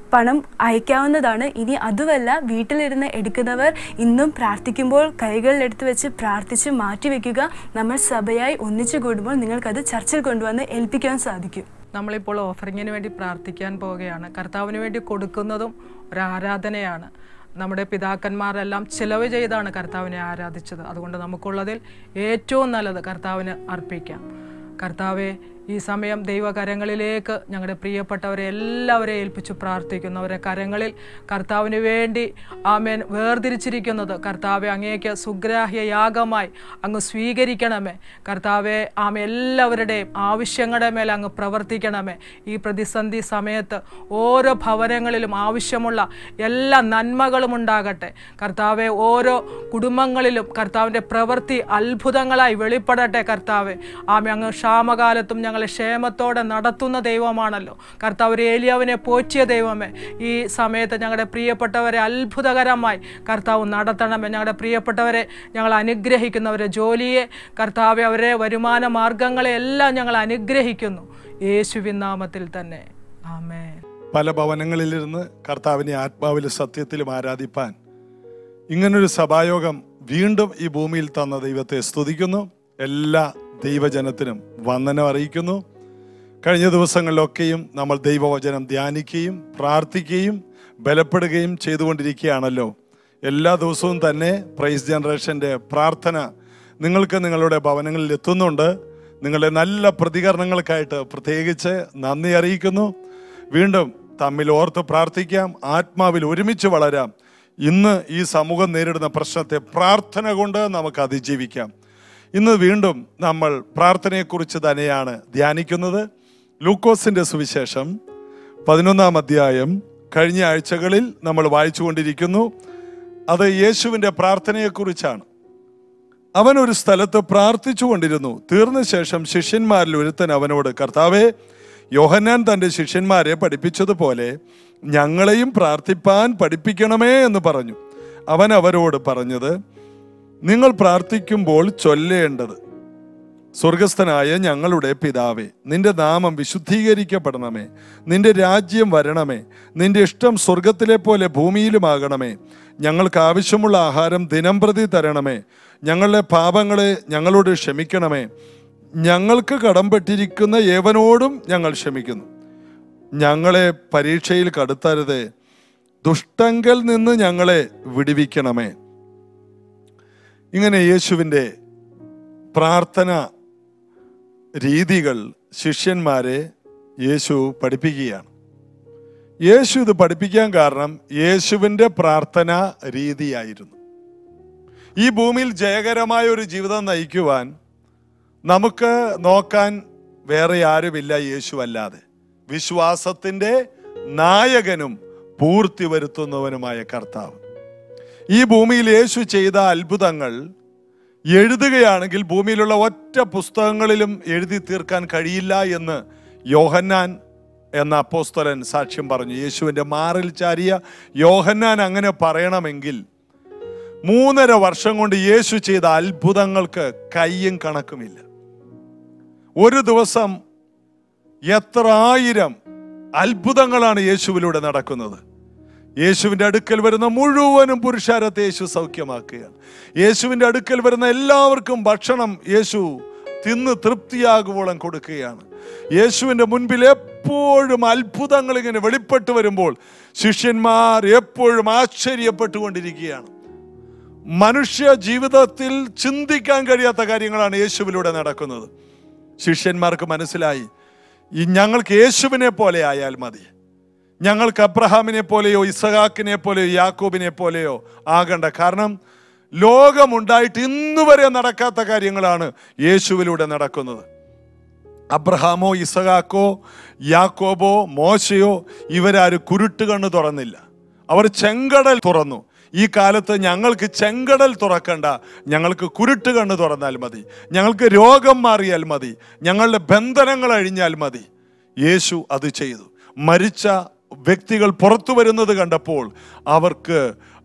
പണം അയക്കാവുന്നതാണ് ഇനി അതുമല്ല വീട്ടിലിരുന്ന് എടുക്കുന്നവർ ഇന്നും പ്രാർത്ഥിക്കുമ്പോൾ കൈകളിൽ എടുത്തു വെച്ച് പ്രാർത്ഥിച്ച് മാറ്റിവെക്കുക നമ്മൾ സഭയായി ഒന്നിച്ചു കൂടുമ്പോൾ നിങ്ങൾക്കത് ചർച്ചിൽ കൊണ്ടുവന്ന് ഏൽപ്പിക്കാൻ സാധിക്കും നമ്മളിപ്പോൾ ഓഫറിങ്ങിന് വേണ്ടി പ്രാർത്ഥിക്കാൻ പോവുകയാണ് കർത്താവിന് വേണ്ടി കൊടുക്കുന്നതും ഒരു ആരാധനയാണ് നമ്മുടെ പിതാക്കന്മാരെല്ലാം ചിലവ് ചെയ്താണ് കർത്താവിനെ ആരാധിച്ചത് അതുകൊണ്ട് നമുക്കുള്ളതിൽ ഏറ്റവും നല്ലത് കർത്താവിന് അർപ്പിക്കാം കർത്താവെ ഈ സമയം ദൈവകരങ്ങളിലേക്ക് ഞങ്ങളുടെ പ്രിയപ്പെട്ടവരെ എല്ലാവരെയും ഏൽപ്പിച്ചു പ്രാർത്ഥിക്കുന്നു അവരെ കരങ്ങളിൽ കർത്താവിന് വേണ്ടി ആമേൻ വേർതിരിച്ചിരിക്കുന്നത് കർത്താവെ അങ്ങേക്ക് സുഗ്രാഹ്യ യാഗമായി അങ്ങ് സ്വീകരിക്കണമേ കർത്താവെ ആമ എല്ലാവരുടെയും ആവശ്യങ്ങളുടെ മേലെ അങ്ങ് പ്രവർത്തിക്കണമേ ഈ പ്രതിസന്ധി സമയത്ത് ഓരോ ഭവനങ്ങളിലും ആവശ്യമുള്ള എല്ലാ നന്മകളും ഉണ്ടാകട്ടെ കർത്താവെ ഓരോ കുടുംബങ്ങളിലും കർത്താവിൻ്റെ പ്രവൃത്തി അത്ഭുതങ്ങളായി വെളിപ്പെടട്ടെ കർത്താവെ ആമ അങ്ങ് ക്ഷാമകാലത്തും ഞങ്ങളെ ക്ഷേമത്തോടെ നടത്തുന്ന ദൈവമാണല്ലോ കർത്താവ് ഒരു ഏലിയാവിനെ പോറ്റിയ ദൈവമേ ഈ സമയത്ത് ഞങ്ങളുടെ പ്രിയപ്പെട്ടവരെ അത്ഭുതകരമായി കർത്താവ് നടത്തണമേ ഞങ്ങളുടെ പ്രിയപ്പെട്ടവരെ ഞങ്ങൾ അനുഗ്രഹിക്കുന്നവരെ ജോലിയെ കർത്താവ് അവരെ വരുമാന മാർഗങ്ങളെ എല്ലാം ഞങ്ങൾ അനുഗ്രഹിക്കുന്നു യേശുവിൻ നാമത്തിൽ തന്നെ ആമേൻ പല ഭവനങ്ങളിലിരുന്ന് കർത്താവിനെ ആത്മാവിലും സത്യത്തിലും ആരാധിപ്പാൻ ഇങ്ങനൊരു സഭായോഗം വീണ്ടും ഈ ഭൂമിയിൽ തന്ന ദൈവത്തെ സ്തുതിക്കുന്നു എല്ലാ ദൈവജനത്തിനും വന്ദനം അറിയിക്കുന്നു കഴിഞ്ഞ ദിവസങ്ങളിലൊക്കെയും നമ്മൾ ദൈവവചനം ധ്യാനിക്കുകയും പ്രാർത്ഥിക്കുകയും ബലപ്പെടുകയും ചെയ്തുകൊണ്ടിരിക്കുകയാണല്ലോ എല്ലാ ദിവസവും തന്നെ പ്രൈസ് ജനറേഷൻ്റെ പ്രാർത്ഥന നിങ്ങൾക്ക് നിങ്ങളുടെ ഭവനങ്ങളിൽ എത്തുന്നുണ്ട് നിങ്ങളുടെ നല്ല പ്രതികരണങ്ങൾക്കായിട്ട് പ്രത്യേകിച്ച് നന്ദി അറിയിക്കുന്നു വീണ്ടും തമ്മിൽ ഓർത്ത് പ്രാർത്ഥിക്കാം ആത്മാവിൽ ഒരുമിച്ച് വളരാം ഇന്ന് ഈ സമൂഹം നേരിടുന്ന പ്രശ്നത്തെ പ്രാർത്ഥന കൊണ്ട് നമുക്ക് അതിജീവിക്കാം ഇന്ന് വീണ്ടും നമ്മൾ പ്രാർത്ഥനയെക്കുറിച്ച് തന്നെയാണ് ധ്യാനിക്കുന്നത് ലൂക്കോസിന്റെ സുവിശേഷം പതിനൊന്നാം അധ്യായം കഴിഞ്ഞ ആഴ്ചകളിൽ നമ്മൾ വായിച്ചുകൊണ്ടിരിക്കുന്നു അത് യേശുവിൻ്റെ പ്രാർത്ഥനയെക്കുറിച്ചാണ് അവൻ ഒരു സ്ഥലത്ത് പ്രാർത്ഥിച്ചു കൊണ്ടിരുന്നു തീർന്ന ശേഷം ശിഷ്യന്മാരിൽ ഒരുത്തൻ അവനോട് കർത്താവെ യോഹന്നാൻ തൻ്റെ ശിഷ്യന്മാരെ പഠിപ്പിച്ചതുപോലെ ഞങ്ങളെയും പ്രാർത്ഥിപ്പാൻ പഠിപ്പിക്കണമേ എന്ന് പറഞ്ഞു അവൻ അവരോട് പറഞ്ഞത് നിങ്ങൾ പ്രാർത്ഥിക്കുമ്പോൾ ചൊല്ലേണ്ടത് സ്വർഗസ്ഥനായ ഞങ്ങളുടെ പിതാവേ നിന്റെ നാമം വിശുദ്ധീകരിക്കപ്പെടണമേ നിന്റെ രാജ്യം വരണമേ നിന്റെ ഇഷ്ടം സ്വർഗത്തിലെ പോലെ ഭൂമിയിലുമാകണമേ ഞങ്ങൾക്ക് ആവശ്യമുള്ള ആഹാരം ദിനം പ്രതി തരണമേ ഞങ്ങളുടെ പാപങ്ങളെ ഞങ്ങളോട് ക്ഷമിക്കണമേ ഞങ്ങൾക്ക് കടംപെട്ടിരിക്കുന്ന ഏവനോടും ഞങ്ങൾ ക്ഷമിക്കുന്നു ഞങ്ങളെ പരീക്ഷയിൽ കടുത്തരുതേ ദുഷ്ടങ്കൽ നിന്ന് ഞങ്ങളെ വിടുവിക്കണമേ ഇങ്ങനെ യേശുവിൻ്റെ പ്രാർത്ഥന രീതികൾ ശിഷ്യന്മാരെ യേശു പഠിപ്പിക്കുകയാണ് യേശു ഇത് പഠിപ്പിക്കാൻ കാരണം യേശുവിൻ്റെ പ്രാർത്ഥന രീതിയായിരുന്നു ഈ ഭൂമിയിൽ ജയകരമായ ഒരു ജീവിതം നയിക്കുവാൻ നമുക്ക് നോക്കാൻ വേറെ ആരുമില്ല യേശു അല്ലാതെ വിശ്വാസത്തിൻ്റെ നായകനും പൂർത്തി വരുത്തുന്നവനുമായ കർത്താവ് ഈ ഭൂമിയിൽ യേശു ചെയ്ത അത്ഭുതങ്ങൾ എഴുതുകയാണെങ്കിൽ ഭൂമിയിലുള്ള ഒറ്റ പുസ്തകങ്ങളിലും എഴുതി തീർക്കാൻ കഴിയില്ല എന്ന് യോഹന്നാൻ എന്ന അപ്പോസ്തലൻ സാക്ഷ്യം പറഞ്ഞു യേശുവിൻ്റെ മാറിൽ ചാരിയ യോഹന്നാൻ അങ്ങനെ പറയണമെങ്കിൽ മൂന്നര വർഷം കൊണ്ട് യേശു ചെയ്ത അത്ഭുതങ്ങൾക്ക് കയ്യും കണക്കുമില്ല ഒരു ദിവസം എത്ര ആയിരം അത്ഭുതങ്ങളാണ് യേശുവിലൂടെ നടക്കുന്നത് യേശുവിൻ്റെ അടുക്കൽ വരുന്ന മുഴുവനും പുരുഷാരത്തെ യേശു സൗഖ്യമാക്കുകയാണ് യേശുവിൻ്റെ അടുക്കൽ വരുന്ന എല്ലാവർക്കും ഭക്ഷണം യേശു തിന്ന് തൃപ്തിയാകുവോളം കൊടുക്കുകയാണ് യേശുവിൻ്റെ മുൻപിൽ എപ്പോഴും അത്ഭുതങ്ങൾ ഇങ്ങനെ വെളിപ്പെട്ട് വരുമ്പോൾ ശിഷ്യന്മാർ എപ്പോഴും ആശ്ചര്യപ്പെട്ടുകൊണ്ടിരിക്കുകയാണ് മനുഷ്യ ജീവിതത്തിൽ ചിന്തിക്കാൻ കഴിയാത്ത കാര്യങ്ങളാണ് യേശുവിലൂടെ നടക്കുന്നത് ശിഷ്യന്മാർക്ക് മനസ്സിലായി ഈ ഞങ്ങൾക്ക് യേശുവിനെ പോലെ ആയാൽ മതി ഞങ്ങൾക്ക് അബ്രഹാമിനെ പോലെയോ ഇസഹാക്കിനെ പോലെയോ യാക്കോബിനെ പോലെയോ ആകണ്ട കാരണം ലോകമുണ്ടായിട്ട് ഇന്ന് വരെ നടക്കാത്ത കാര്യങ്ങളാണ് യേശുവിലൂടെ നടക്കുന്നത് അബ്രഹാമോ ഇസഹാക്കോ യാക്കോബോ മോശയോ ഇവരാരും കുരുട്ട് കണ്ണ് തുറന്നില്ല അവർ ചെങ്കടൽ തുറന്നു ഈ കാലത്ത് ഞങ്ങൾക്ക് ചെങ്കടൽ തുറക്കണ്ട ഞങ്ങൾക്ക് കുരുട്ട് കണ്ണ് തുറന്നാൽ മതി ഞങ്ങൾക്ക് രോഗം മാറിയാൽ മതി ഞങ്ങളുടെ ബന്ധനങ്ങൾ അഴിഞ്ഞാൽ മതി യേശു അത് ചെയ്തു മരിച്ച വ്യക്തികൾ പുറത്തു വരുന്നത് കണ്ടപ്പോൾ അവർക്ക്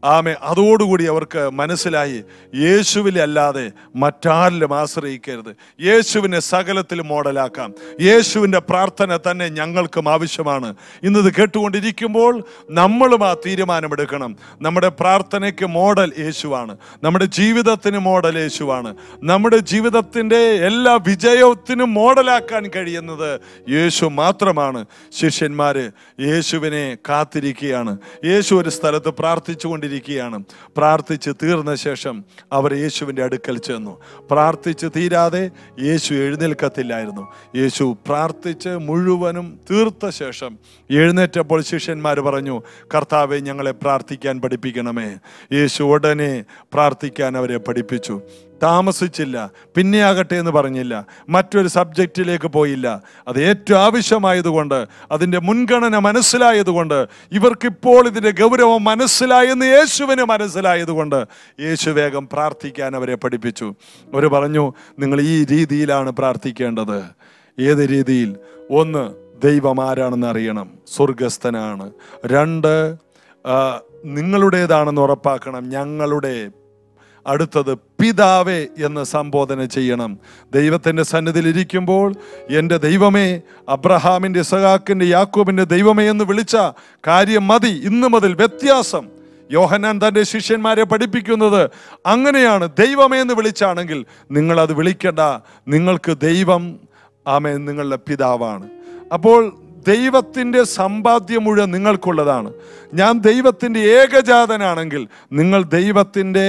ആമെ അതോടുകൂടി അവർക്ക് മനസ്സിലായി യേശുവിൽ അല്ലാതെ മറ്റാരിലും ആശ്രയിക്കരുത് യേശുവിനെ സകലത്തിലും മോഡലാക്കാം യേശുവിൻ്റെ പ്രാർത്ഥന തന്നെ ഞങ്ങൾക്കും ആവശ്യമാണ് ഇന്നത് കേട്ടുകൊണ്ടിരിക്കുമ്പോൾ നമ്മളും ആ തീരുമാനമെടുക്കണം നമ്മുടെ പ്രാർത്ഥനയ്ക്ക് മോഡൽ യേശുവാണ് നമ്മുടെ ജീവിതത്തിന് മോഡൽ യേശുവാണ് നമ്മുടെ ജീവിതത്തിൻ്റെ എല്ലാ വിജയത്തിനും മോഡലാക്കാൻ കഴിയുന്നത് യേശു മാത്രമാണ് ശിഷ്യന്മാര് യേശുവിനെ കാത്തിരിക്കുകയാണ് യേശു ഒരു സ്ഥലത്ത് പ്രാർത്ഥിച്ചുകൊണ്ടിരിക്കുകയാണ് പ്രാർത്ഥിച്ച് തീർന്ന ശേഷം അവർ യേശുവിൻ്റെ അടുക്കൽ ചെന്നു പ്രാർത്ഥിച്ച് തീരാതെ യേശു എഴുന്നേൽക്കത്തില്ലായിരുന്നു യേശു പ്രാർത്ഥിച്ച് മുഴുവനും തീർത്ത ശേഷം എഴുന്നേറ്റപ്പോൾ ശിഷ്യന്മാർ പറഞ്ഞു കർത്താവെ ഞങ്ങളെ പ്രാർത്ഥിക്കാൻ പഠിപ്പിക്കണമേ യേശു ഉടനെ പ്രാർത്ഥിക്കാൻ അവരെ പഠിപ്പിച്ചു താമസിച്ചില്ല പിന്നെ ആകട്ടെ എന്ന് പറഞ്ഞില്ല മറ്റൊരു സബ്ജക്റ്റിലേക്ക് പോയില്ല അത് ഏറ്റവും ആവശ്യമായതുകൊണ്ട് അതിൻ്റെ മുൻഗണന മനസ്സിലായതുകൊണ്ട് ഇവർക്കിപ്പോൾ ഇതിൻ്റെ ഗൗരവം മനസ്സിലായെന്ന് യേശുവിന് മനസ്സിലായതുകൊണ്ട് യേശു വേഗം പ്രാർത്ഥിക്കാൻ അവരെ പഠിപ്പിച്ചു അവർ പറഞ്ഞു നിങ്ങൾ ഈ രീതിയിലാണ് പ്രാർത്ഥിക്കേണ്ടത് ഏത് രീതിയിൽ ഒന്ന് ദൈവം ആരാണെന്ന് അറിയണം സ്വർഗസ്ഥനാണ് രണ്ട് ആ, നിങ്ങളുടേതാണെന്ന് ഉറപ്പാക്കണം ഞങ്ങളുടെ അടുത്തത് പിതാവേ എന്ന് സംബോധന ചെയ്യണം ദൈവത്തിൻ്റെ സന്നിധിയിൽ ഇരിക്കുമ്പോൾ എൻ്റെ ദൈവമേ അബ്രഹാമിൻ്റെ സഹാക്കിൻ്റെ യാക്കോബിൻ്റെ ദൈവമേ എന്ന് വിളിച്ച കാര്യം മതി ഇന്ന് മുതൽ വ്യത്യാസം യോഹന്നാൻ തൻ്റെ ശിഷ്യന്മാരെ പഠിപ്പിക്കുന്നത് അങ്ങനെയാണ് ദൈവമേ എന്ന് വിളിച്ചാണെങ്കിൽ നിങ്ങളത് വിളിക്കേണ്ട നിങ്ങൾക്ക് ദൈവം ആമേ നിങ്ങളുടെ പിതാവാണ് അപ്പോൾ ദൈവത്തിൻ്റെ സമ്പാദ്യം മുഴുവൻ നിങ്ങൾക്കുള്ളതാണ് ഞാൻ ദൈവത്തിൻ്റെ ഏകജാതനാണെങ്കിൽ നിങ്ങൾ ദൈവത്തിൻ്റെ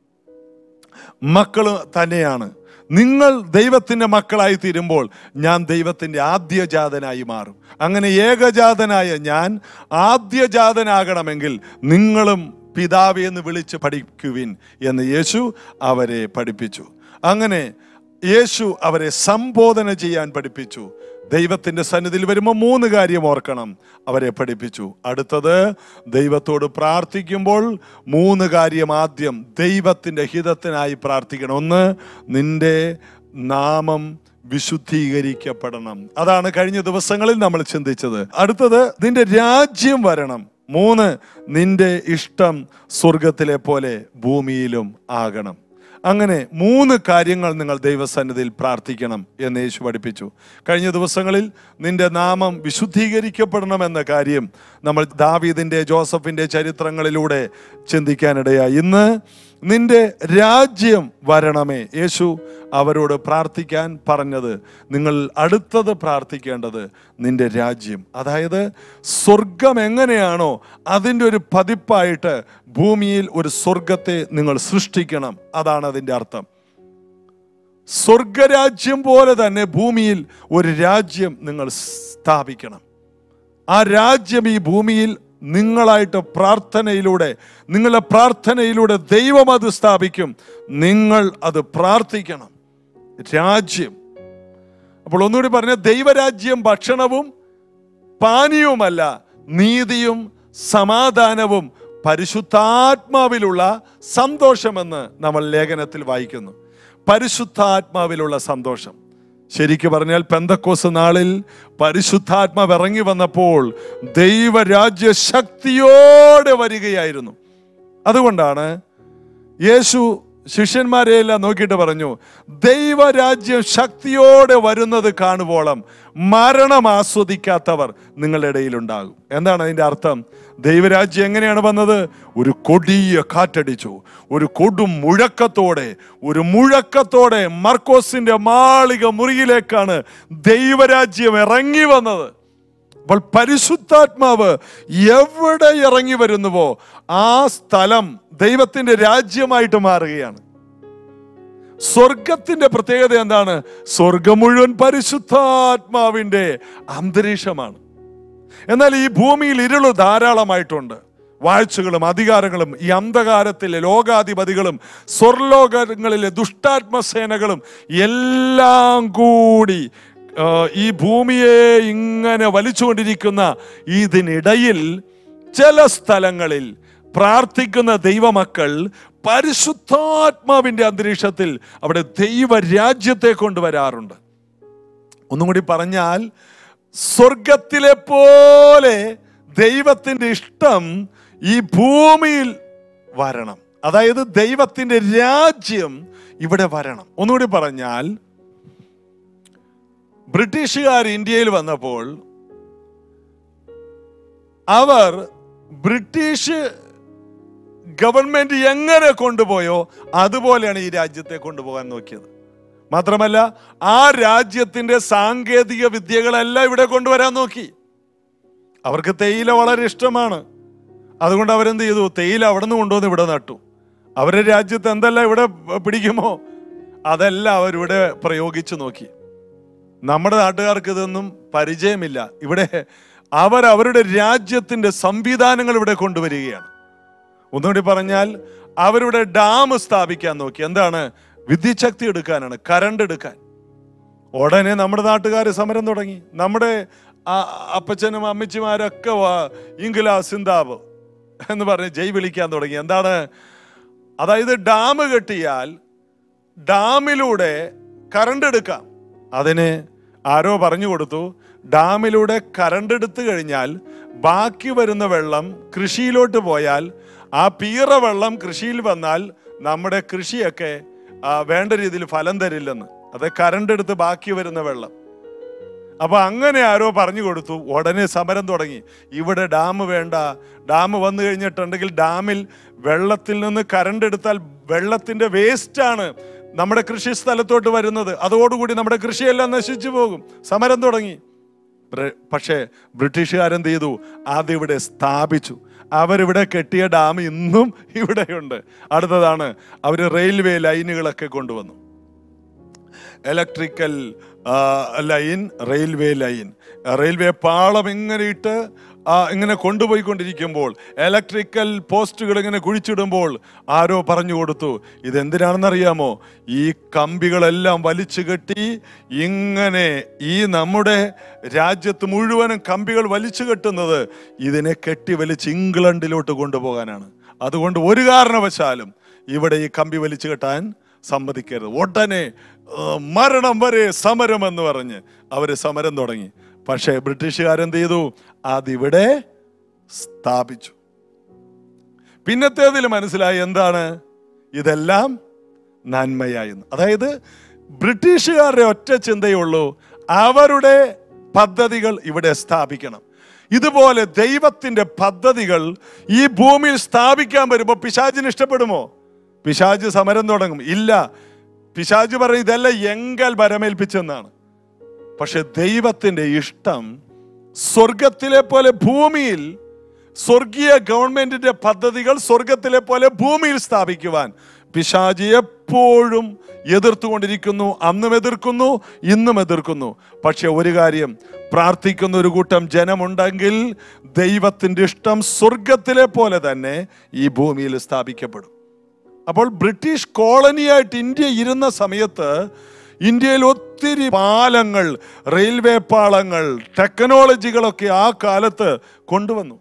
മക്കൾ തന്നെയാണ് നിങ്ങൾ ദൈവത്തിൻ്റെ മക്കളായി തീരുമ്പോൾ ഞാൻ ദൈവത്തിൻ്റെ ആദ്യജാതനായി മാറും അങ്ങനെ ഏകജാതനായ ഞാൻ ആദ്യജാതനാകണമെങ്കിൽ നിങ്ങളും പിതാവേ എന്ന് വിളിച്ച് പഠിക്കുവിൻ എന്ന് യേശു അവരെ പഠിപ്പിച്ചു അങ്ങനെ യേശു അവരെ സംബോധന ചെയ്യാൻ പഠിപ്പിച്ചു ദൈവത്തിന്റെ സന്നിധിയിൽ വരുമ്പോൾ മൂന്ന് കാര്യം ഓർക്കണം അവരെ പഠിപ്പിച്ചു അടുത്തത് ദൈവത്തോട് പ്രാർത്ഥിക്കുമ്പോൾ മൂന്ന് കാര്യം ആദ്യം ദൈവത്തിന്റെ ഹിതത്തിനായി പ്രാർത്ഥിക്കണം ഒന്ന് നിന്റെ നാമം വിശുദ്ധീകരിക്കപ്പെടണം അതാണ് കഴിഞ്ഞ ദിവസങ്ങളിൽ നമ്മൾ ചിന്തിച്ചത് അടുത്തത് നിന്റെ രാജ്യം വരണം മൂന്ന് നിന്റെ ഇഷ്ടം സ്വർഗത്തിലെ പോലെ ഭൂമിയിലും ആകണം അങ്ങനെ മൂന്ന് കാര്യങ്ങൾ നിങ്ങൾ ദൈവസന്നിധിയിൽ പ്രാർത്ഥിക്കണം എന്ന് യേശു പഠിപ്പിച്ചു കഴിഞ്ഞ ദിവസങ്ങളിൽ നിന്റെ നാമം വിശുദ്ധീകരിക്കപ്പെടണമെന്ന കാര്യം നമ്മൾ ദാവീദിൻ്റെ ജോസഫിൻ്റെ ചരിത്രങ്ങളിലൂടെ ചിന്തിക്കാനിടയായി ഇന്ന് നിന്റെ രാജ്യം വരണമേ യേശു അവരോട് പ്രാർത്ഥിക്കാൻ പറഞ്ഞത് നിങ്ങൾ അടുത്തത് പ്രാർത്ഥിക്കേണ്ടത് നിന്റെ രാജ്യം അതായത് സ്വർഗം എങ്ങനെയാണോ അതിൻ്റെ ഒരു പതിപ്പായിട്ട് ഭൂമിയിൽ ഒരു സ്വർഗത്തെ നിങ്ങൾ സൃഷ്ടിക്കണം അതാണ് അതിൻ്റെ അർത്ഥം സ്വർഗരാജ്യം പോലെ തന്നെ ഭൂമിയിൽ ഒരു രാജ്യം നിങ്ങൾ സ്ഥാപിക്കണം ആ രാജ്യം ഈ ഭൂമിയിൽ നിങ്ങളായിട്ട് പ്രാർത്ഥനയിലൂടെ നിങ്ങളുടെ പ്രാർത്ഥനയിലൂടെ ദൈവം അത് സ്ഥാപിക്കും നിങ്ങൾ അത് പ്രാർത്ഥിക്കണം രാജ്യം അപ്പോൾ ഒന്നുകൂടി പറഞ്ഞ ദൈവരാജ്യം ഭക്ഷണവും പാനീയവുമല്ല നീതിയും സമാധാനവും പരിശുദ്ധാത്മാവിലുള്ള സന്തോഷമെന്ന് നമ്മൾ ലേഖനത്തിൽ വായിക്കുന്നു പരിശുദ്ധാത്മാവിലുള്ള സന്തോഷം ശരിക്കു പറഞ്ഞാൽ പെന്തക്കോസ് നാളിൽ പരിശുദ്ധാത്മാവ് ഇറങ്ങി വന്നപ്പോൾ ദൈവരാജ്യ ശക്തിയോടെ വരികയായിരുന്നു അതുകൊണ്ടാണ് യേശു ശിഷ്യന്മാരെയെല്ലാം നോക്കിയിട്ട് പറഞ്ഞു ദൈവരാജ്യം ശക്തിയോടെ വരുന്നത് കാണുവോളം മരണം ആസ്വദിക്കാത്തവർ നിങ്ങളുടെ ഇടയിലുണ്ടാകും എന്താണ് അതിൻ്റെ അർത്ഥം ദൈവരാജ്യം എങ്ങനെയാണ് വന്നത് ഒരു കൊടിയ കാറ്റടിച്ചു ഒരു കൊടും മുഴക്കത്തോടെ ഒരു മുഴക്കത്തോടെ മർക്കോസിന്റെ മാളിക മുറിയിലേക്കാണ് ദൈവരാജ്യം ഇറങ്ങി വന്നത് അപ്പോൾ പരിശുദ്ധാത്മാവ് എവിടെ ഇറങ്ങി വരുന്നുവോ ആ സ്ഥലം ദൈവത്തിന്റെ രാജ്യമായിട്ട് മാറുകയാണ് സ്വർഗത്തിന്റെ പ്രത്യേകത എന്താണ് സ്വർഗം മുഴുവൻ പരിശുദ്ധാത്മാവിന്റെ അന്തരീക്ഷമാണ് എന്നാൽ ഈ ഭൂമിയിൽ ഇരുള് ധാരാളമായിട്ടുണ്ട് വാഴ്ചകളും അധികാരങ്ങളും ഈ അന്ധകാരത്തിലെ ലോകാധിപതികളും സ്വർലോകങ്ങളിലെ ദുഷ്ടാത്മസേനകളും എല്ലാം കൂടി ആ, ഈ ഭൂമിയെ ഇങ്ങനെ വലിച്ചുകൊണ്ടിരിക്കുന്ന ഇതിനിടയിൽ ചില സ്ഥലങ്ങളിൽ പ്രാർത്ഥിക്കുന്ന ദൈവമക്കൾ പരിശുദ്ധാത്മാവിന്റെ അന്തരീക്ഷത്തിൽ അവിടെ ദൈവരാജ്യത്തെ കൊണ്ടുവരാറുണ്ട് ഒന്നും കൂടി പറഞ്ഞാൽ സ്വർഗത്തിലെ പോലെ ദൈവത്തിന്റെ ഇഷ്ടം ഈ ഭൂമിയിൽ വരണം അതായത് ദൈവത്തിന്റെ രാജ്യം ഇവിടെ വരണം ഒന്നുകൂടി പറഞ്ഞാൽ ബ്രിട്ടീഷുകാർ ഇന്ത്യയിൽ വന്നപ്പോൾ അവർ ബ്രിട്ടീഷ് ഗവൺമെന്റ് എങ്ങനെ കൊണ്ടുപോയോ അതുപോലെയാണ് ഈ രാജ്യത്തെ കൊണ്ടുപോകാൻ നോക്കിയത് മാത്രമല്ല ആ രാജ്യത്തിന്റെ സാങ്കേതിക വിദ്യകളെല്ലാം ഇവിടെ കൊണ്ടുവരാൻ നോക്കി അവർക്ക് തേയില വളരെ ഇഷ്ടമാണ് അതുകൊണ്ട് അവരെന്ത് ചെയ്തു തേയില അവിടെ നിന്ന് കൊണ്ടുവന്ന് ഇവിടെ നട്ടു അവരുടെ രാജ്യത്ത് എന്തെല്ലാം ഇവിടെ പിടിക്കുമോ അതെല്ലാം അവരിവിടെ പ്രയോഗിച്ചു നോക്കി നമ്മുടെ നാട്ടുകാർക്ക് ഇതൊന്നും പരിചയമില്ല ഇവിടെ അവർ അവരുടെ രാജ്യത്തിന്റെ സംവിധാനങ്ങൾ ഇവിടെ കൊണ്ടുവരികയാണ് ഒന്നുകൂടി പറഞ്ഞാൽ അവരുടെ ഡാം സ്ഥാപിക്കാൻ നോക്കി എന്താണ് വിദ്യുച്ഛക്തി എടുക്കാനാണ് കരണ്ട് എടുക്കാൻ ഉടനെ നമ്മുടെ നാട്ടുകാർ സമരം തുടങ്ങി നമ്മുടെ ആ- അപ്പച്ചനും അമ്മച്ചിമാരൊക്കെ വാ- ഇംഗുലാ സിന്താബ് എന്ന് പറഞ്ഞ് ജയ് വിളിക്കാൻ തുടങ്ങി എന്താണ് അതായത് ഡാം കെട്ടിയാൽ ഡാമിലൂടെ കറണ്ട് എടുക്കാം അതിന് ആരോ പറഞ്ഞു കൊടുത്തു ഡാമിലൂടെ കറണ്ട് എടുത്തു കഴിഞ്ഞാൽ ബാക്കി വരുന്ന വെള്ളം കൃഷിയിലോട്ട് പോയാൽ ആ പീറ വെള്ളം കൃഷിയിൽ വന്നാൽ നമ്മുടെ കൃഷിയൊക്കെ ആ, വേണ്ട രീതിയിൽ ഫലം തരില്ലെന്ന് അത് കറണ്ട് എടുത്ത് ബാക്കി വരുന്ന വെള്ളം അപ്പൊ അങ്ങനെ ആരോ പറഞ്ഞു കൊടുത്തു ഉടനെ സമരം തുടങ്ങി ഇവിടെ ഡാം വേണ്ട ഡാം വന്നു കഴിഞ്ഞിട്ടുണ്ടെങ്കിൽ ഡാമിൽ വെള്ളത്തിൽ നിന്ന് കരണ്ട് എടുത്താൽ വെള്ളത്തിന്റെ വേസ്റ്റ് ആണ് നമ്മുടെ കൃഷി സ്ഥലത്തോട്ട് വരുന്നത് അതോടുകൂടി നമ്മുടെ കൃഷിയെല്ലാം നശിച്ചു പോകും സമരം തുടങ്ങി ബ്ര- പക്ഷേ ബ്രിട്ടീഷുകാരെന്ത് ചെയ്തു അതിവിടെ സ്ഥാപിച്ചു അവരിവിടെ കെട്ടിയ ഡാം ഇന്നും ഇവിടെയുണ്ട് അടുത്തതാണ് അവർ റെയിൽവേ ലൈനുകളൊക്കെ കൊണ്ടുവന്നു ഇലക്ട്രിക്കൽ ആ, ലൈൻ റെയിൽവേ ലൈൻ റെയിൽവേ പാളം ഇങ്ങനെ ഇട്ട് ആ, ഇങ്ങനെ കൊണ്ടുപോയിക്കൊണ്ടിരിക്കുമ്പോൾ ഇലക്ട്രിക്കൽ പോസ്റ്റുകൾ ഇങ്ങനെ കുഴിച്ചിടുമ്പോൾ ആരോ പറഞ്ഞു കൊടുത്തു ഇതെന്തിനാണെന്നറിയാമോ ഈ കമ്പികളെല്ലാം വലിച്ചു കെട്ടി ഇങ്ങനെ ഈ നമ്മുടെ രാജ്യത്ത് മുഴുവനും കമ്പികൾ വലിച്ചു കെട്ടുന്നത് ഇതിനെ കെട്ടി വലിച്ച് ഇംഗ്ലണ്ടിലോട്ട് കൊണ്ടുപോകാനാണ് അതുകൊണ്ട് ഒരു കാരണവശാലും ഇവിടെ ഈ കമ്പി വലിച്ചു കെട്ടാൻ സമ്മതിക്കരുത് ഉടനെ ആ, മരണം വരെ സമരം എന്ന് പറഞ്ഞ് അവര് സമരം തുടങ്ങി പക്ഷേ ബ്രിട്ടീഷുകാരെന്ത് ചെയ്തു അതിവിടെ സ്ഥാപിച്ചു പിന്നത്തേതിൽ മനസ്സിലായി എന്താണ് ഇതെല്ലാം നന്മയായിരുന്നു അതായത് ബ്രിട്ടീഷുകാരുടെ ഒറ്റ ചിന്തയുള്ളൂ അവരുടെ പദ്ധതികൾ ഇവിടെ സ്ഥാപിക്കണം ഇതുപോലെ ദൈവത്തിന്റെ പദ്ധതികൾ ഈ ഭൂമിയിൽ സ്ഥാപിക്കാൻ വരുമ്പോൾ പിശാചിന് ഇഷ്ടപ്പെടുമോ പിശാജ് സമരം തുടങ്ങും ഇല്ല പിശാജ് പറയും ഇതെല്ലാം എങ്കൽ വരമേൽപ്പിച്ചെന്നാണ് പക്ഷെ ദൈവത്തിന്റെ ഇഷ്ടം സ്വർഗത്തിലെ പോലെ ഭൂമിയിൽ സ്വർഗീയ ഗവൺമെന്റിന്റെ പദ്ധതികൾ സ്വർഗത്തിലെ പോലെ ഭൂമിയിൽ സ്ഥാപിക്കുവാൻ പിശാജി എപ്പോഴും എതിർത്തുകൊണ്ടിരിക്കുന്നു അന്നും എതിർക്കുന്നു ഇന്നും എതിർക്കുന്നു പക്ഷെ ഒരു കാര്യം പ്രാർത്ഥിക്കുന്ന ഒരു കൂട്ടം ജനമുണ്ടെങ്കിൽ ദൈവത്തിന്റെ ഇഷ്ടം സ്വർഗത്തിലെ പോലെ തന്നെ ഈ ഭൂമിയിൽ സ്ഥാപിക്കപ്പെടും അപ്പോൾ ബ്രിട്ടീഷ് കോളനിയായിട്ട് ഇന്ത്യ ഇരുന്ന സമയത്ത് ഇന്ത്യയിൽ ഒത്തിരി പാലങ്ങൾ റെയിൽവേ പാളങ്ങൾ ടെക്നോളജികളൊക്കെ ആ കാലത്ത് കൊണ്ടുവന്നു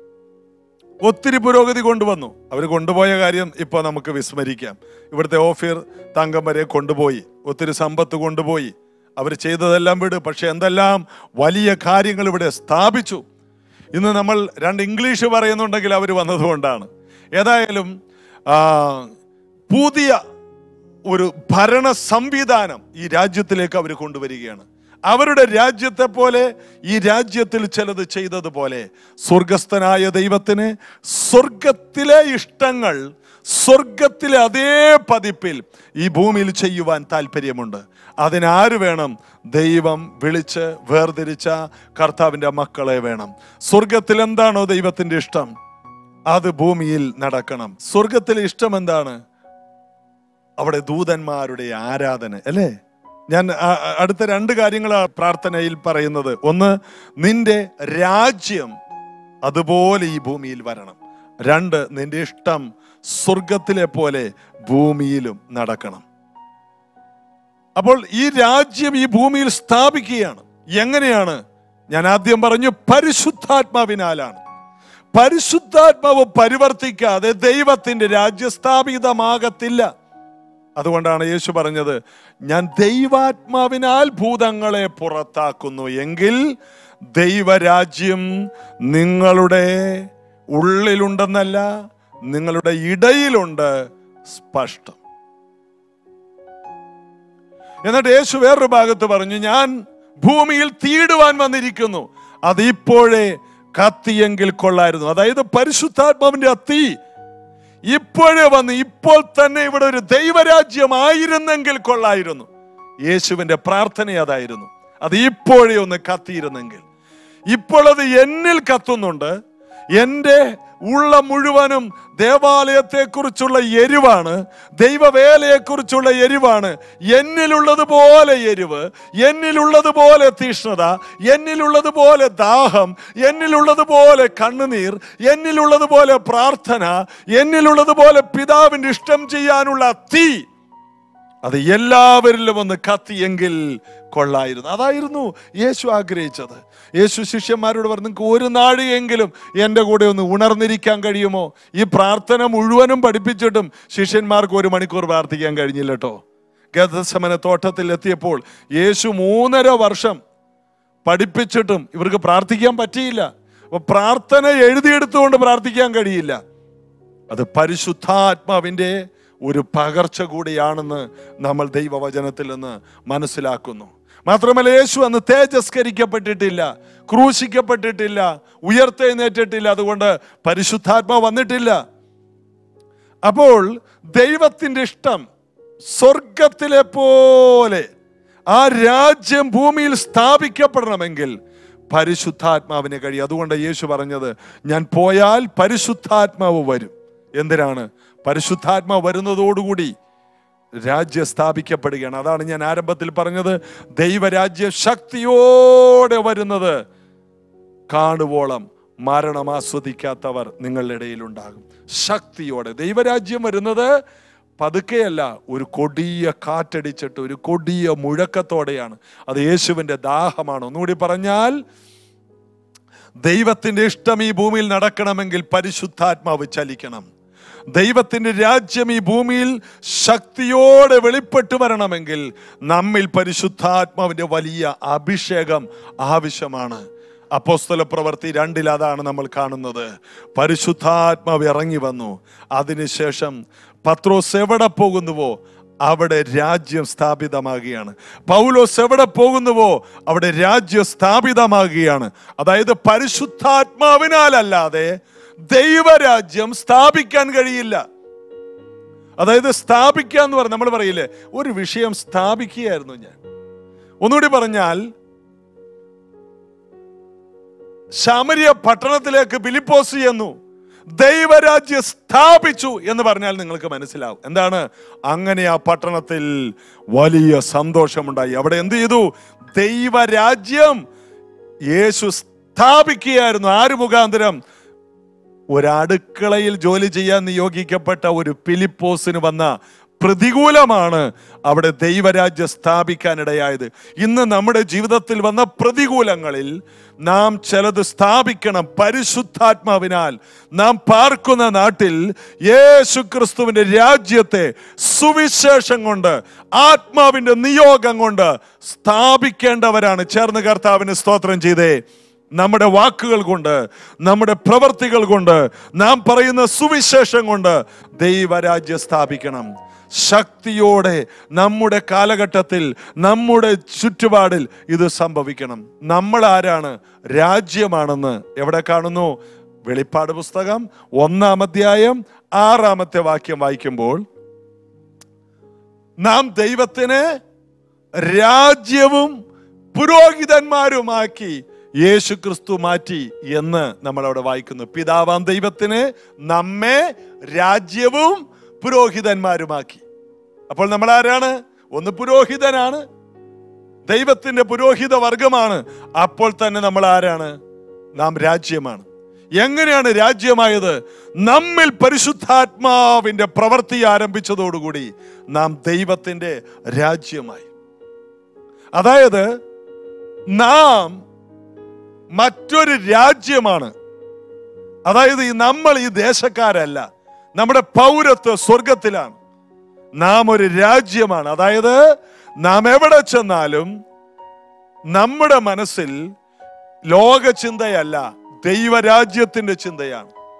ഒത്തിരി പുരോഗതി കൊണ്ടുവന്നു അവർ കൊണ്ടുപോയ കാര്യം ഇപ്പോൾ നമുക്ക് വിസ്മരിക്കാം ഇവിടുത്തെ ഓഫീർ തങ്കം വരെ കൊണ്ടുപോയി ഒത്തിരി സമ്പത്ത് കൊണ്ടുപോയി അവർ ചെയ്തതെല്ലാം വിട് പക്ഷെ എന്തെല്ലാം വലിയ കാര്യങ്ങൾ ഇവിടെ സ്ഥാപിച്ചു ഇന്ന് നമ്മൾ രണ്ട് ഇംഗ്ലീഷ് പറയുന്നുണ്ടെങ്കിൽ അവർ വന്നതുകൊണ്ടാണ് ഏതായാലും ആ, പുതിയ ഒരു ഭരണ സംവിധാനം ഈ രാജ്യത്തിലേക്ക് അവർ കൊണ്ടുവരികയാണ് അവരുടെ രാജ്യത്തെ പോലെ ഈ രാജ്യത്തിൽ ചിലത് ചെയ്തതുപോലെ സ്വർഗസ്ഥനായ ദൈവത്തിന് സ്വർഗത്തിലെ ഇഷ്ടങ്ങൾ സ്വർഗത്തിലെ അതേ പതിപ്പിൽ ഈ ഭൂമിയിൽ ചെയ്യുവാൻ താല്പര്യമുണ്ട് അതിനാര് വേണം ദൈവം വിളിച്ച് വേർതിരിച്ച കർത്താവിൻ്റെ മക്കളെ വേണം സ്വർഗത്തിൽ എന്താണോ ദൈവത്തിൻ്റെ ഇഷ്ടം അത് ഭൂമിയിൽ നടക്കണം സ്വർഗത്തിലെ ഇഷ്ടം എന്താണ് അവിടെ ദൂതന്മാരുടെ ആരാധന അല്ലേ ഞാൻ ആ- ആ- അടുത്ത രണ്ട് കാര്യങ്ങളാണ് പ്രാർത്ഥനയിൽ പറയുന്നത് ഒന്ന് നിന്റെ രാജ്യം അതുപോലെ ഈ ഭൂമിയിൽ വരണം രണ്ട് നിന്റെ ഇഷ്ടം സ്വർഗത്തിലെ പോലെ ഭൂമിയിലും നടക്കണം അപ്പോൾ ഈ രാജ്യം ഈ ഭൂമിയിൽ സ്ഥാപിക്കുകയാണ് എങ്ങനെയാണ് ഞാൻ ആദ്യം പറഞ്ഞു പരിശുദ്ധാത്മാവിനാലാണ് പരിശുദ്ധാത്മാവ് പരിവർത്തിക്കാതെ ദൈവത്തിന്റെ രാജ്യം സ്ഥാപിതമാകത്തില്ല അതുകൊണ്ടാണ് യേശു പറഞ്ഞത് ഞാൻ ദൈവാത്മാവിനാൽ ഭൂതങ്ങളെ പുറത്താക്കുന്നു എങ്കിൽ ദൈവരാജ്യം നിങ്ങളുടെ ഉള്ളിലുണ്ടെന്നല്ല നിങ്ങളുടെ ഇടയിലുണ്ട് സ്പഷ്ടം എന്നിട്ട് യേശു വേറൊരു ഭാഗത്ത് പറഞ്ഞു ഞാൻ ഭൂമിയിൽ തീടുവാൻ വന്നിരിക്കുന്നു അത് ഇപ്പോഴേ കത്തിയെങ്കിൽ കൊള്ളായിരുന്നു അതായത് പരിശുദ്ധാത്മാവിന്റെ ആ തീ ഇപ്പോഴേ വന്ന് ഇപ്പോൾ തന്നെ ഇവിടെ ഒരു ദൈവരാജ്യമായിരുന്നെങ്കിൽ കൊള്ളായിരുന്നു യേശുവിന്റെ പ്രാർത്ഥന അതായിരുന്നു അത് ഇപ്പോഴേ ഒന്ന് കത്തിയിരുന്നെങ്കിൽ ഇപ്പോൾ അത് എന്നിൽ കത്തുന്നുണ്ട് എൻ്റെ ഉള്ള മുഴുവനും ദേവാലയത്തെക്കുറിച്ചുള്ള എരിവാണ് ദൈവവേലയെക്കുറിച്ചുള്ള എരിവാണ് എന്നിലുള്ളതുപോലെ എരിവ് എന്നിലുള്ളതുപോലെ തീഷ്ണത എന്നിലുള്ളതുപോലെ ദാഹം എന്നിലുള്ളതുപോലെ കണ്ണുനീർ എന്നിലുള്ളതുപോലെ പ്രാർത്ഥന എന്നിലുള്ളതുപോലെ പിതാവിൻ്റെ ഇഷ്ടം ചെയ്യാനുള്ള തീ അത് എല്ലാവരിലും ഒന്ന് കത്തിയെങ്കിൽ കൊള്ളായിരുന്നു അതായിരുന്നു യേശു ആഗ്രഹിച്ചത് യേശു ശിഷ്യന്മാരോട് പറഞ്ഞു നിങ്ങൾക്ക് ഒരു നാഴികയെങ്കിലും എൻ്റെ കൂടെ ഒന്ന് ഉണർന്നിരിക്കാൻ കഴിയുമോ ഈ പ്രാർത്ഥന മുഴുവനും പഠിപ്പിച്ചിട്ടും ശിഷ്യന്മാർക്ക് ഒരു മണിക്കൂർ പ്രാർത്ഥിക്കാൻ കഴിഞ്ഞില്ല കേട്ടോ ഗതസമന തോട്ടത്തിൽ എത്തിയപ്പോൾ യേശു മൂന്നര വർഷം പഠിപ്പിച്ചിട്ടും ഇവർക്ക് പ്രാർത്ഥിക്കാൻ പറ്റിയില്ല അപ്പൊ പ്രാർത്ഥന എഴുതിയെടുത്തുകൊണ്ട് പ്രാർത്ഥിക്കാൻ കഴിയില്ല അത് പരിശുദ്ധാത്മാവിൻ്റെ ഒരു പകർച്ച കൂടിയാണെന്ന് നമ്മൾ ദൈവവചനത്തിൽ നിന്ന് മനസ്സിലാക്കുന്നു മാത്രമല്ല യേശു അന്ന് തേജസ്കരിക്കപ്പെട്ടിട്ടില്ല ക്രൂശിക്കപ്പെട്ടിട്ടില്ല ഉയർത്തെഴുന്നേറ്റിട്ടില്ല അതുകൊണ്ട് പരിശുദ്ധാത്മാ വന്നിട്ടില്ല അപ്പോൾ ദൈവത്തിൻ്റെ ഇഷ്ടം സ്വർഗത്തിലെ പോലെ ആ രാജ്യം ഭൂമിയിൽ സ്ഥാപിക്കപ്പെടണമെങ്കിൽ പരിശുദ്ധാത്മാവിന് കഴിയും അതുകൊണ്ട് യേശു പറഞ്ഞത് ഞാൻ പോയാൽ പരിശുദ്ധാത്മാവ് വരും എന്തിനാണ് പരിശുദ്ധാത്മാവ് വരുന്നതോടുകൂടി രാജ്യം സ്ഥാപിക്കപ്പെടുകയാണ് അതാണ് ഞാൻ ആരംഭത്തിൽ പറഞ്ഞത് ദൈവരാജ്യ ശക്തിയോടെ വരുന്നത് കാണുവോളം മരണം ആസ്വദിക്കാത്തവർ നിങ്ങളുടെ ഇടയിലുണ്ടാകും ശക്തിയോടെ ദൈവരാജ്യം വരുന്നത് പതുക്കെയല്ല ഒരു കൊടിയ കാറ്റടിച്ചിട്ട് ഒരു കൊടിയ മുഴക്കത്തോടെയാണ് അത് യേശുവിൻ്റെ ദാഹമാണ് ഒന്നുകൂടി പറഞ്ഞാൽ ദൈവത്തിൻ്റെ ഇഷ്ടം ഈ ഭൂമിയിൽ നടക്കണമെങ്കിൽ പരിശുദ്ധാത്മാവ് ചലിക്കണം ദൈവത്തിൻ്റെ രാജ്യം ഈ ഭൂമിയിൽ ശക്തിയോടെ വെളിപ്പെട്ടു വരണമെങ്കിൽ നമ്മിൽ പരിശുദ്ധാത്മാവിൻ്റെ വലിയ അഭിഷേകം ആവശ്യമാണ് അപ്പോസ്തല പ്രവൃത്തി രണ്ടിൽ അതാണ് നമ്മൾ കാണുന്നത് പരിശുദ്ധാത്മാവ് ഇറങ്ങി വന്നു അതിനുശേഷം പത്രോസ് എവിടെ പോകുന്നുവോ അവിടെ രാജ്യം സ്ഥാപിതമാകുകയാണ് പൗലോസ് എവിടെ പോകുന്നുവോ അവിടെ രാജ്യം സ്ഥാപിതമാകുകയാണ് അതായത് പരിശുദ്ധാത്മാവിനാലല്ലാതെ ദൈവരാജ്യം സ്ഥാപിക്കാൻ കഴിയില്ല അതായത് സ്ഥാപിക്കുക എന്ന് പറഞ്ഞ നമ്മൾ പറയില്ലേ ഒരു വിഷയം സ്ഥാപിക്കുകയായിരുന്നു ഞാൻ ഒന്നുകൂടി പറഞ്ഞാൽ ശമരിയ പട്ടണത്തിലേക്ക് ഫിലിപ്പോസ് ചെന്നു ദൈവരാജ്യം സ്ഥാപിച്ചു എന്ന് പറഞ്ഞാൽ നിങ്ങൾക്ക് മനസ്സിലാവും എന്താണ് അങ്ങനെ ആ പട്ടണത്തിൽ വലിയ സന്തോഷമുണ്ടായി അവിടെ എന്ത് ചെയ്തു ദൈവരാജ്യം യേശു സ്ഥാപിക്കുകയായിരുന്നു ആര് മുഖാന്തരം ഒരടുക്കളയിൽ ജോലി ചെയ്യാൻ നിയോഗിക്കപ്പെട്ട ഒരു ഫിലിപ്പോസിന് വന്ന പ്രതികൂലമാണ് അവിടെ ദൈവരാജ്യം സ്ഥാപിക്കാനിടയായത് ഇന്ന് നമ്മുടെ ജീവിതത്തിൽ വന്ന പ്രതികൂലങ്ങളിൽ നാം ചിലത് സ്ഥാപിക്കണം പരിശുദ്ധാത്മാവിനാൽ നാം പാർക്കുന്ന നാട്ടിൽ യേശു ക്രിസ്തുവിന്റെ രാജ്യത്തെ സുവിശേഷം കൊണ്ട് ആത്മാവിന്റെ നിയോഗം കൊണ്ട് സ്ഥാപിക്കേണ്ടവരാണ് ചേർന്ന് കർത്താവിന് സ്തോത്രം ചെയ്തേ നമ്മുടെ വാക്കുകൾ കൊണ്ട് നമ്മുടെ പ്രവർത്തികൾ കൊണ്ട് നാം പറയുന്ന സുവിശേഷം കൊണ്ട് ദൈവരാജ്യം സ്ഥാപിക്കണം ശക്തിയോടെ നമ്മുടെ കാലഘട്ടത്തിൽ നമ്മുടെ ചുറ്റുപാടിൽ ഇത് സംഭവിക്കണം നമ്മൾ ആരാണ് രാജ്യമാണെന്ന് എവിടെ കാണുന്നു വെളിപ്പാട് പുസ്തകം ഒന്നാം അധ്യായം ആറാമത്തെ വാക്യം വായിക്കുമ്പോൾ നാം ദൈവത്തിന് രാജ്യവും പുരോഹിതന്മാരുമാക്കി യേശു ക്രിസ്തു മാറ്റി എന്ന് നമ്മൾ അവിടെ വായിക്കുന്നു പിതാവാം ദൈവത്തിന് നമ്മെ രാജ്യവും പുരോഹിതന്മാരുമാക്കി അപ്പോൾ നമ്മൾ ആരാണ് ഒന്ന് പുരോഹിതനാണ് ദൈവത്തിന്റെ പുരോഹിത വർഗമാണ് അപ്പോൾ തന്നെ നമ്മൾ ആരാണ് നാം രാജ്യമാണ് എങ്ങനെയാണ് രാജ്യമായത് നമ്മിൽ പരിശുദ്ധാത്മാവിന്റെ പ്രവൃത്തി ആരംഭിച്ചതോടുകൂടി നാം ദൈവത്തിന്റെ രാജ്യമായി അതായത് നാം മറ്റൊരു രാജ്യമാണ് അതായത് ഈ നമ്മൾ ഈ ദേശക്കാരല്ല നമ്മുടെ പൗരത്വ സ്വർഗത്തിലാണ് നാം ഒരു രാജ്യമാണ് അതായത് നാം എവിടെ ചെന്നാലും നമ്മുടെ മനസ്സിൽ ലോക ചിന്തയല്ല ദൈവരാജ്യത്തിന്റെ ചിന്തയാണ്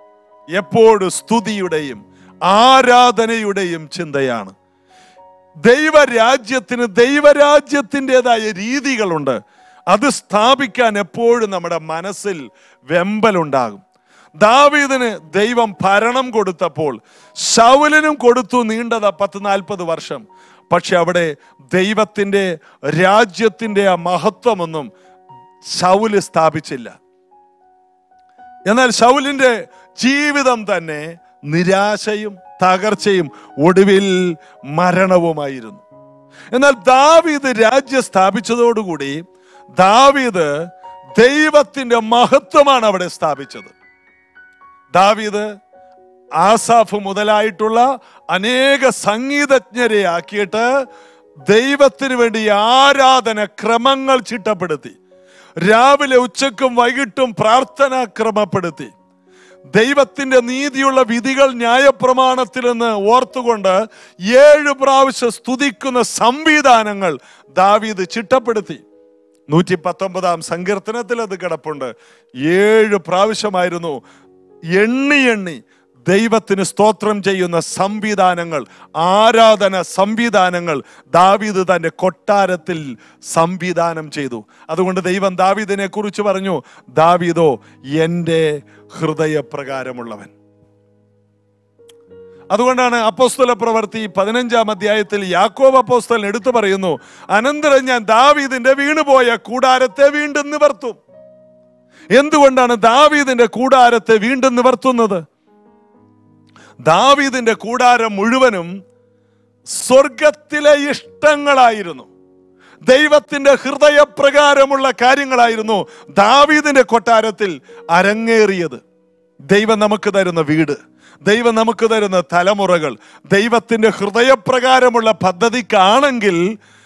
എപ്പോഴും സ്തുതിയുടെയും ആരാധനയുടെയും ചിന്തയാണ് ദൈവരാജ്യത്തിന് ദൈവരാജ്യത്തിൻ്റെതായ രീതികളുണ്ട് അത് സ്ഥാപിക്കാൻ എപ്പോഴും നമ്മുടെ മനസ്സിൽ വെമ്പലുണ്ടാകും ദാവീദിന് ദൈവം ഭരണം കൊടുത്തപ്പോൾ ശൗലിനും കൊടുത്തു നീണ്ടത പത്ത് നാൽപ്പത് വർഷം പക്ഷെ അവിടെ ദൈവത്തിൻ്റെ രാജ്യത്തിൻ്റെ ആ മഹത്വമൊന്നും ശൗല് സ്ഥാപിച്ചില്ല എന്നാൽ ശൗലിന്റെ ജീവിതം തന്നെ നിരാശയും തകർച്ചയും ഒടുവിൽ മരണവുമായിരുന്നു എന്നാൽ ദാവീദ് രാജ്യം സ്ഥാപിച്ചതോടുകൂടി ദാവീദ് ദൈവത്തിന്റെ മഹത്വമാണ് അവിടെ സ്ഥാപിച്ചത് ദാവീദ് ആസാഫ് മുതലായിട്ടുള്ള അനേക സംഗീതജ്ഞരെ ആക്കിയിട്ട് ദൈവത്തിന് വേണ്ടി ആരാധന ക്രമങ്ങൾ ചിട്ടപ്പെടുത്തി രാവിലെ ഉച്ചക്കും വൈകിട്ടും പ്രാർത്ഥന ക്രമപ്പെടുത്തി ദൈവത്തിന്റെ നീതിയുള്ള വിധികൾ ന്യായപ്രമാണത്തിൽ നിന്ന് ഓർത്തുകൊണ്ട് ഏഴ് പ്രാവശ്യം സ്തുതിക്കുന്ന സംവിധാനങ്ങൾ ദാവീദ് ചിട്ടപ്പെടുത്തി നൂറ്റി പത്തൊമ്പതാം സങ്കീർത്തനത്തിൽ അത് കിടപ്പുണ്ട് ഏഴ് പ്രാവശ്യമായിരുന്നു എണ്ണി എണ്ണി ദൈവത്തിന് സ്തോത്രം ചെയ്യുന്ന സംവിധാനങ്ങൾ ആരാധന സംവിധാനങ്ങൾ ദാവീദ് തന്റെ കൊട്ടാരത്തിൽ സംവിധാനം ചെയ്തു അതുകൊണ്ട് ദൈവം ദാവീദിനെ കുറിച്ച് പറഞ്ഞു ദാവീദോ എൻ്റെ ഹൃദയപ്രകാരമുള്ളവൻ അതുകൊണ്ടാണ് അപ്പോസ്തല പ്രവൃത്തി പതിനഞ്ചാം അധ്യായത്തിൽ യാക്കോബ് അപ്പോസ്തലൻ എടുത്തു പറയുന്നു അനന്തരം ഞാൻ ദാവീദിന്റെ വീണുപോയ കൂടാരത്തെ വീണ്ടും നിവർത്തും എന്തുകൊണ്ടാണ് ദാവീദിന്റെ കൂടാരത്തെ വീണ്ടും നിവർത്തുന്നത് ദാവീദിന്റെ കൂടാരം മുഴുവനും സ്വർഗത്തിലെ ഇഷ്ടങ്ങളായിരുന്നു ദൈവത്തിന്റെ ഹൃദയപ്രകാരമുള്ള കാര്യങ്ങളായിരുന്നു ദാവീദിന്റെ കൊട്ടാരത്തിൽ അരങ്ങേറിയത് ദൈവം നമുക്ക് തരുന്ന വീട് ദൈവം നമുക്ക് തരുന്ന തലമുറകൾ ദൈവത്തിന്റെ ഹൃദയപ്രകാരമുള്ള പദ്ധതിക്കാണെങ്കിൽ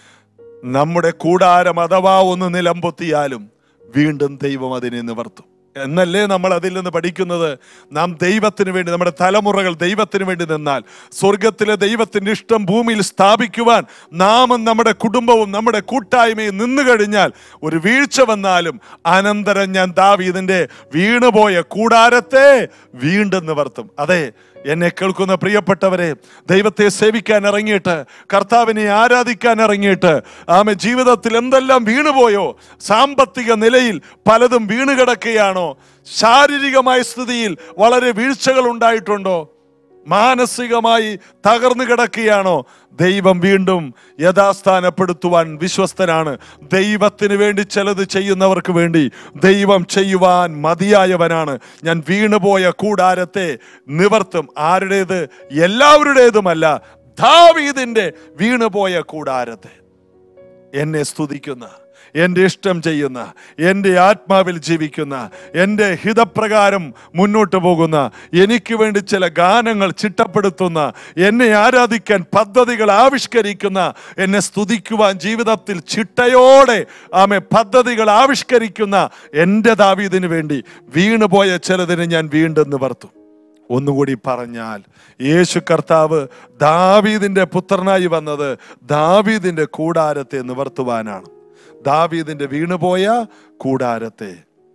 നമ്മുടെ കൂടാരം അഥവാ ഒന്ന് നിലംപൊത്തിയാലും വീണ്ടും ദൈവം അതിനെ നിവർത്തും എന്നല്ലേ നമ്മൾ അതിൽ നിന്ന് പഠിക്കുന്നത് നാം ദൈവത്തിന് വേണ്ടി നമ്മുടെ തലമുറകൾ ദൈവത്തിന് വേണ്ടി നിന്നാൽ സ്വർഗത്തിലെ ദൈവത്തിന്റെ ഇഷ്ടം ഭൂമിയിൽ സ്ഥാപിക്കുവാൻ നാമും നമ്മുടെ കുടുംബവും നമ്മുടെ കൂട്ടായ്മയും നിന്നു കഴിഞ്ഞാൽ ഒരു വീഴ്ച വന്നാലും അനന്തരം ഞാൻ ദാവീദിന്റെ വീണുപോയ കൂടാരത്തെ വീണ്ടും നിവർത്തും അതെ എന്നെ കേൾക്കുന്ന പ്രിയപ്പെട്ടവരെ ദൈവത്തെ സേവിക്കാൻ ഇറങ്ങിയിട്ട് കർത്താവിനെ ആരാധിക്കാൻ ഇറങ്ങിയിട്ട് ആമെ ജീവിതത്തിൽ എന്തെല്ലാം വീണുപോയോ സാമ്പത്തിക നിലയിൽ പലതും വീണ് കിടക്കുകയാണോ ശാരീരികമായ സ്ഥിതിയിൽ വളരെ വീഴ്ചകൾ ഉണ്ടായിട്ടുണ്ടോ മാനസികമായി തകർന്നു കിടക്കുകയാണോ ദൈവം വീണ്ടും യഥാസ്ഥാനപ്പെടുത്തുവാൻ വിശ്വസ്തനാണ് ദൈവത്തിന് വേണ്ടി ചിലത് ചെയ്യുന്നവർക്ക് വേണ്ടി ദൈവം ചെയ്യുവാൻ മതിയായവനാണ് ഞാൻ വീണുപോയ കൂടാരത്തെ നിവർത്തും ആരുടേത് എല്ലാവരുടേതുമല്ല ദാവീദിന്റെ വീണുപോയ കൂടാരത്തെ എന്നെ സ്തുതിക്കുന്ന എൻ്റെ ഇഷ്ടം ചെയ്യുന്ന എൻ്റെ ആത്മാവിൽ ജീവിക്കുന്ന എൻ്റെ ഹിതപ്രകാരം മുന്നോട്ട് പോകുന്ന എനിക്ക് വേണ്ടി ചില ഗാനങ്ങൾ ചിട്ടപ്പെടുത്തുന്ന എന്നെ ആരാധിക്കാൻ പദ്ധതികൾ ആവിഷ്കരിക്കുന്ന എന്നെ സ്തുതിക്കുവാൻ ജീവിതത്തിൽ ചിട്ടയോടെ ആമെ പദ്ധതികൾ ആവിഷ്കരിക്കുന്ന എൻ്റെ ദാവീദിന് വേണ്ടി വീണുപോയ ചിലതിന് ഞാൻ വീണ്ടും നിവർത്തും ഒന്നുകൂടി പറഞ്ഞാൽ യേശു കർത്താവ് ദാവീദിന്റെ പുത്രനായി വന്നത് ദാവീദിന്റെ കൂടാരത്തെ നിവർത്തുവാനാണ് ദാവീദിന്റെ വീണുപോയ കൂടാരത്തെ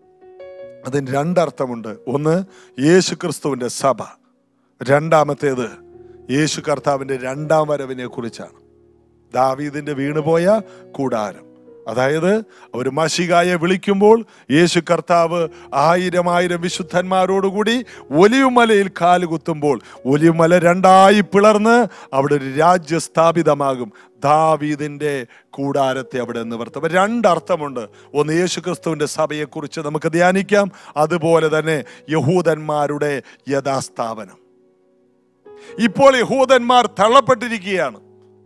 അതിന് രണ്ടർത്ഥമുണ്ട് ഒന്ന് യേശു ക്രിസ്തുവിന്റെ സഭ രണ്ടാമത്തേത് യേശു കർത്താവിന്റെ രണ്ടാം വരവിനെ കുറിച്ചാണ് ദാവീദിന്റെ വീണുപോയ കൂടാരം അതായത് അവർ മഷികായെ വിളിക്കുമ്പോൾ യേശു കർത്താവ് ആയിരം ആയിരം വിശുദ്ധന്മാരോടുകൂടി ഒലിവുമലയിൽ കാലുകുത്തുമ്പോൾ ഒലിവുമല രണ്ടായി പിളർന്ന് അവിടെ ഒരു രാജ്യ സ്ഥാപിതമാകും ദാവീദിന്റെ കൂടാരത്തെ അവിടെ നിവർത്തും അപ്പൊ രണ്ടർത്ഥമുണ്ട് ഒന്ന് യേശു ക്രിസ്തുവിന്റെ സഭയെക്കുറിച്ച് നമുക്ക് ധ്യാനിക്കാം അതുപോലെ തന്നെ യഹൂദന്മാരുടെ യഥാസ്ഥാപനം ഇപ്പോൾ യഹൂദന്മാർ തള്ളപ്പെട്ടിരിക്കുകയാണ്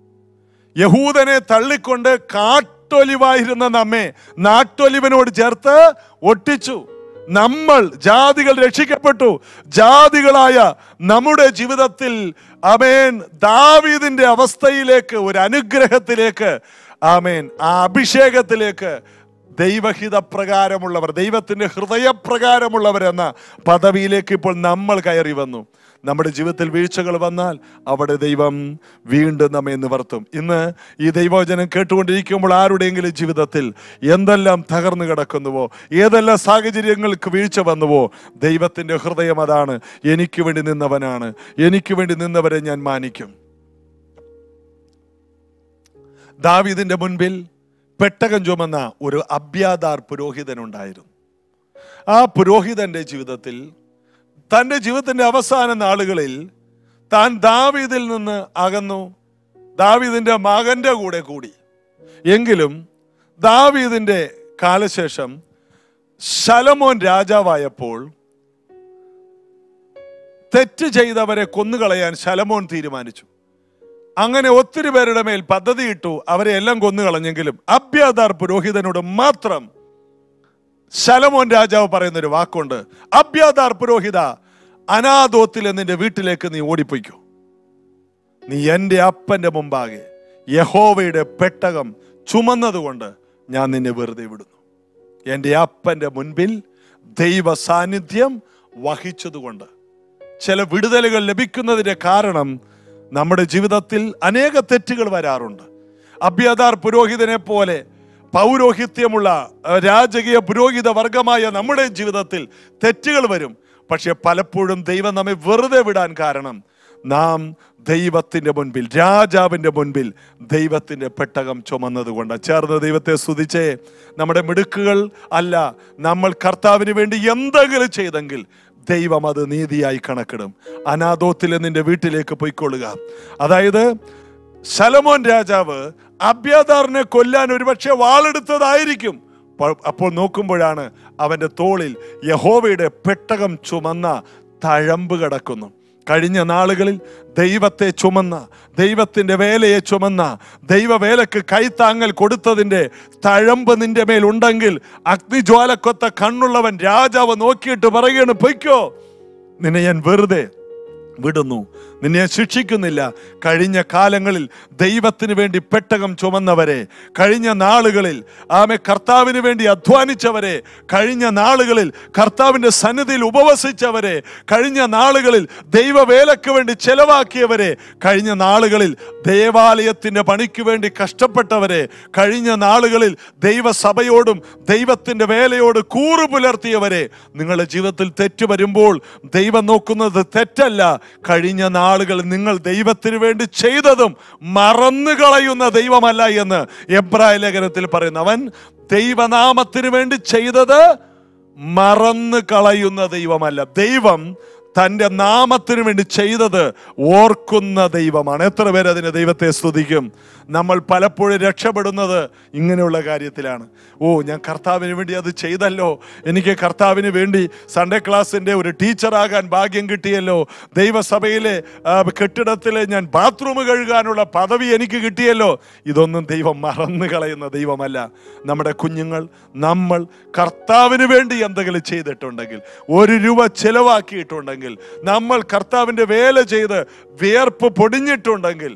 യഹൂദനെ തള്ളിക്കൊണ്ട് കാട്ടൊലിവായിരുന്ന നമ്മെ നാട്ടൊലിവനോട് ചേർത്ത് ഒട്ടിച്ചു നമ്മൾ ജാതികൾ രക്ഷിക്കപ്പെട്ടു ജാതികളായ നമ്മുടെ ജീവിതത്തിൽ അമേൻ ദാവീദിന്റെ അവസ്ഥയിലേക്ക് ഒരു അനുഗ്രഹത്തിലേക്ക് ആമേൻ ആ അഭിഷേകത്തിലേക്ക് ദൈവഹിത പ്രകാരമുള്ളവർ ദൈവത്തിന്റെ ഹൃദയപ്രകാരമുള്ളവർ എന്ന പദവിയിലേക്ക് ഇപ്പോൾ നമ്മൾ കയറി വന്നു നമ്മുടെ ജീവിതത്തിൽ വീഴ്ചകൾ വന്നാൽ അവിടെ ദൈവം വീണ്ടും നമ്മെ നിവർത്തും ഇന്ന് ഈ ദൈവവചനം കേട്ടുകൊണ്ടിരിക്കുമ്പോൾ ആരുടെയെങ്കിലും ജീവിതത്തിൽ എന്തെല്ലാം തകർന്നു കിടക്കുന്നുവോ ഏതെല്ലാം സാഹചര്യങ്ങൾക്ക് വീഴ്ച വന്നുവോ ദൈവത്തിന്റെ ഹൃദയം അതാണ് എനിക്ക് വേണ്ടി നിന്നവനാണ് എനിക്ക് വേണ്ടി നിന്നവരെ ഞാൻ മാനിക്കും ദാവീദിന്റെ മുൻപിൽ പെട്ടകം ചുമന്ന ഒരു അബ്യാദാർ പുരോഹിതനുണ്ടായിരുന്നു ആ പുരോഹിതന്റെ ജീവിതത്തിൽ തൻ്റെ ജീവിതത്തിന്റെ അവസാന നാളുകളിൽ താൻ ദാവീദിൽ നിന്ന് അകന്നു ദാവീദിന്റെ മകന്റെ കൂടെ കൂടി എങ്കിലും ദാവീദിന്റെ കാലശേഷം ശലമോൻ രാജാവായപ്പോൾ തെറ്റ് ചെയ്തവരെ കൊന്നുകളയാൻ ശലമോൻ തീരുമാനിച്ചു അങ്ങനെ ഒത്തിരി പേരുടെ മേൽ പദ്ധതി ഇട്ടു അവരെ എല്ലാം കൊന്നുകളഞ്ഞെങ്കിലും അബ്യാദാർ പുരോഹിതനോട് മാത്രം ശലമോൻ രാജാവ് പറയുന്ന ഒരു വാക്കുണ്ട് അബ്യാദാർ പുരോഹിത അനാഥോത്തിൽ നിന്റെ വീട്ടിലേക്ക് നീ ഓടിപ്പോയിക്കോ നീ എൻ്റെ അപ്പന്റെ മുമ്പാകെ യഹോവയുടെ പെട്ടകം ചുമന്നതുകൊണ്ട് ഞാൻ നിന്നെ വെറുതെ വിടുന്നു എൻ്റെ അപ്പന്റെ മുൻപിൽ ദൈവ സാന്നിധ്യം വഹിച്ചതുകൊണ്ട് ചില വിടുതലുകൾ ലഭിക്കുന്നതിന്റെ കാരണം നമ്മുടെ ജീവിതത്തിൽ അനേക തെറ്റുകൾ വരാറുണ്ട് അഭ്യതാർ പുരോഹിതനെ പോലെ പൗരോഹിത്യമുള്ള അഹ്, രാജകീയ പുരോഹിത വർഗമായ നമ്മുടെ ജീവിതത്തിൽ തെറ്റുകൾ വരും പക്ഷെ പലപ്പോഴും ദൈവം നമ്മെ വെറുതെ വിടാൻ കാരണം നാം ദൈവത്തിന്റെ മുൻപിൽ രാജാവിന്റെ മുൻപിൽ ദൈവത്തിന്റെ പെട്ടകം ചുമന്നത് കൊണ്ട് ചേർന്ന് ദൈവത്തെ സ്തുതിച്ചേ നമ്മുടെ മിടുക്കുകൾ അല്ല നമ്മൾ കർത്താവിന് വേണ്ടി എന്തെങ്കിലും ചെയ്തെങ്കിൽ ദൈവം അത് നീതിയായി കണക്കിടും അനാഥോത്തിൽ നിന്റെ വീട്ടിലേക്ക് പൊയ്ക്കൊള്ളുക അതായത് ശലമോൻ രാജാവ് അബ്യാദാറിനെ കൊല്ലാൻ ഒരുപക്ഷെ വാളെടുത്തതായിരിക്കും അപ്പോൾ- അപ്പോൾ നോക്കുമ്പോഴാണ് അവന്റെ തോളിൽ യഹോവയുടെ പെട്ടകം ചുമന്ന തഴമ്പ് കിടക്കുന്നു കഴിഞ്ഞ നാളുകളിൽ ദൈവത്തെ ചുമന്ന ദൈവത്തിന്റെ വേലയെ ചുമന്ന ദൈവവേലക്ക് കൈത്താങ്ങൽ കൊടുത്തതിന്റെ തഴമ്പ് നിന്റെ മേൽ ഉണ്ടെങ്കിൽ അഗ്നിജ്വാലക്കൊത്ത കണ്ണുള്ളവൻ രാജാവ് നോക്കിയിട്ട് പറയുകയാണ് പൊയ്ക്കോ നിന്നെ ഞാൻ വെറുതെ വിടുന്നു നിന്നെ ഞാൻ ശിക്ഷിക്കുന്നില്ല കഴിഞ്ഞ കാലങ്ങളിൽ ദൈവത്തിന് വേണ്ടി പെട്ടകം ചുമന്നവരെ കഴിഞ്ഞ നാളുകളിൽ ആമെ കർത്താവിന് വേണ്ടി അധ്വാനിച്ചവരെ കഴിഞ്ഞ നാളുകളിൽ കർത്താവിന്റെ സന്നിധിയിൽ ഉപവസിച്ചവരെ കഴിഞ്ഞ നാളുകളിൽ ദൈവവേലക്ക് വേണ്ടി ചെലവാക്കിയവരെ കഴിഞ്ഞ നാളുകളിൽ ദേവാലയത്തിന്റെ പണിക്ക് വേണ്ടി കഷ്ടപ്പെട്ടവരെ കഴിഞ്ഞ നാളുകളിൽ ദൈവസഭയോടും ദൈവത്തിന്റെ വേലയോട് കൂറു പുലർത്തിയവരെ നിങ്ങളുടെ ജീവിതത്തിൽ തെറ്റ് വരുമ്പോൾ ദൈവം നോക്കുന്നത് തെറ്റല്ല കഴിഞ്ഞ നാളുകൾ നിങ്ങൾ ദൈവത്തിന് വേണ്ടി ചെയ്തതും മറന്നു കളയുന്ന ദൈവമല്ല എന്ന് എബ്രായ ലേഖനത്തിൽ പറയുന്നു അവൻ ദൈവനാമത്തിന് വേണ്ടി ചെയ്തത് മറന്നു കളയുന്ന ദൈവമല്ല ദൈവം തൻ്റെ നാമത്തിന് വേണ്ടി ചെയ്തത് ഓർക്കുന്ന ദൈവമാണ് എത്ര പേര് അതിന് ദൈവത്തെ സ്തുതിക്കും നമ്മൾ പലപ്പോഴും രക്ഷപ്പെടുന്നത് ഇങ്ങനെയുള്ള കാര്യത്തിലാണ് ഓ ഞാൻ കർത്താവിന് വേണ്ടി അത് ചെയ്തല്ലോ എനിക്ക് കർത്താവിന് വേണ്ടി സൺഡേ ക്ലാസ്സിൻ്റെ ഒരു ടീച്ചറാകാൻ ഭാഗ്യം കിട്ടിയല്ലോ ദൈവസഭയിലെ ആ, കെട്ടിടത്തിലെ ഞാൻ ബാത്റൂം കഴുകാനുള്ള പദവി എനിക്ക് കിട്ടിയല്ലോ ഇതൊന്നും ദൈവം മറന്നു കളയുന്ന ദൈവമല്ല നമ്മുടെ കുഞ്ഞുങ്ങൾ നമ്മൾ കർത്താവിന് വേണ്ടി എന്തെങ്കിലും ചെയ്തിട്ടുണ്ടെങ്കിൽ ഒരു രൂപ ചെലവാക്കിയിട്ടുണ്ടെങ്കിൽ നമ്മൾ കർത്താവിൻ്റെ വേല ചെയ്ത് വിയർപ്പ് പൊടിഞ്ഞിട്ടുണ്ടെങ്കിൽ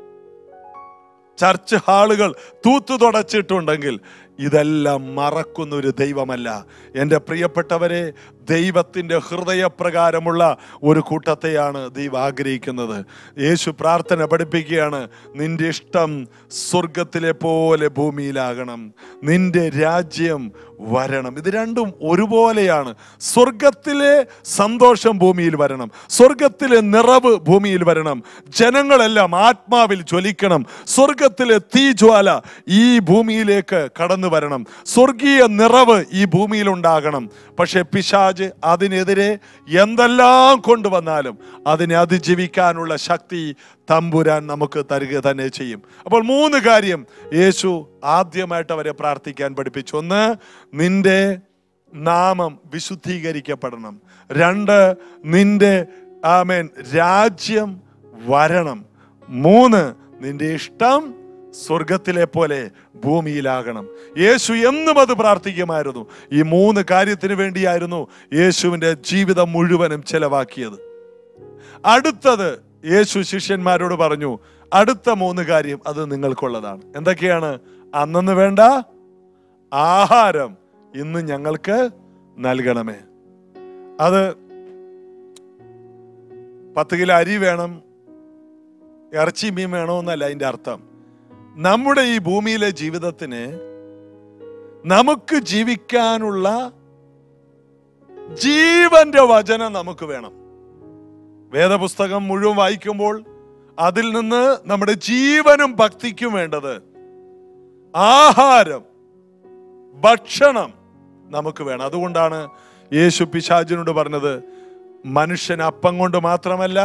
ചർച്ച് ഹാളുകൾ തൂത്തു തുടച്ചിട്ടുണ്ടെങ്കിൽ ഇതെല്ലാം മറക്കുന്ന ഒരു ദൈവമല്ല എൻ്റെ പ്രിയപ്പെട്ടവരെ ദൈവത്തിൻ്റെ ഹൃദയപ്രകാരമുള്ള ഒരു കൂട്ടത്തെയാണ് ദൈവം ആഗ്രഹിക്കുന്നത് യേശു പ്രാർത്ഥന പഠിപ്പിക്കുകയാണ് നിന്റെ ഇഷ്ടം സ്വർഗത്തിലെ പോലെ ഭൂമിയിലാകണം നിന്റെ രാജ്യം വരണം ഇത് രണ്ടും ഒരുപോലെയാണ് സ്വർഗത്തിലെ സന്തോഷം ഭൂമിയിൽ വരണം സ്വർഗത്തിലെ നിറവ് ഭൂമിയിൽ വരണം ജനങ്ങളെല്ലാം ആത്മാവിൽ ജ്വലിക്കണം സ്വർഗത്തിലെ തീജ്വാല ഈ ഭൂമിയിലേക്ക് കടന്നു വരണം സ്വർഗീയ നിറവ് ഈ ഭൂമിയിൽ ഉണ്ടാകണം പക്ഷെ പിശാജ് അതിനെതിരെ എന്തെല്ലാം കൊണ്ടുവന്നാലും അതിനെ അതിജീവിക്കാനുള്ള ശക്തി തമ്പുരാൻ നമുക്ക് തരിക തന്നെ ചെയ്യും അപ്പോൾ മൂന്ന് കാര്യം യേശു ആദ്യമായിട്ട് അവരെ പ്രാർത്ഥിക്കാൻ പഠിപ്പിച്ചു ഒന്ന് നിന്റെ നാമം വിശുദ്ധീകരിക്കപ്പെടണം രണ്ട് നിന്റെ ആമേൻ രാജ്യം വരണം മൂന്ന് നിന്റെ ഇഷ്ടം സ്വർഗത്തിലെ പോലെ ഭൂമിയിലാകണം യേശു എന്നും അത് പ്രാർത്ഥിക്കുമായിരുന്നു ഈ മൂന്ന് കാര്യത്തിന് വേണ്ടിയായിരുന്നു യേശുവിൻ്റെ ജീവിതം മുഴുവനും ചെലവാക്കിയത് അടുത്തത് യേശു ശിഷ്യന്മാരോട് പറഞ്ഞു അടുത്ത മൂന്ന് കാര്യം അത് നിങ്ങൾക്കുള്ളതാണ് എന്തൊക്കെയാണ് അന്നെന്ന് വേണ്ട ആഹാരം ഇന്ന് ഞങ്ങൾക്ക് നൽകണമേ അത് പത്ത് കിലോ അരി വേണം ഇറച്ചി മീൻ വേണമെന്നല്ല അതിൻ്റെ അർത്ഥം നമ്മുടെ ഈ ഭൂമിയിലെ ജീവിതത്തിന് നമുക്ക് ജീവിക്കാനുള്ള ജീവന്റെ വചനം നമുക്ക് വേണം വേദപുസ്തകം മുഴുവൻ വായിക്കുമ്പോൾ അതിൽ നിന്ന് നമ്മുടെ ജീവനും ഭക്തിക്കും വേണ്ടത് ആഹാരം ഭക്ഷണം നമുക്ക് വേണം അതുകൊണ്ടാണ് യേശു പിശാചിനോട് പറഞ്ഞത് മനുഷ്യൻ അപ്പം കൊണ്ട് മാത്രമല്ല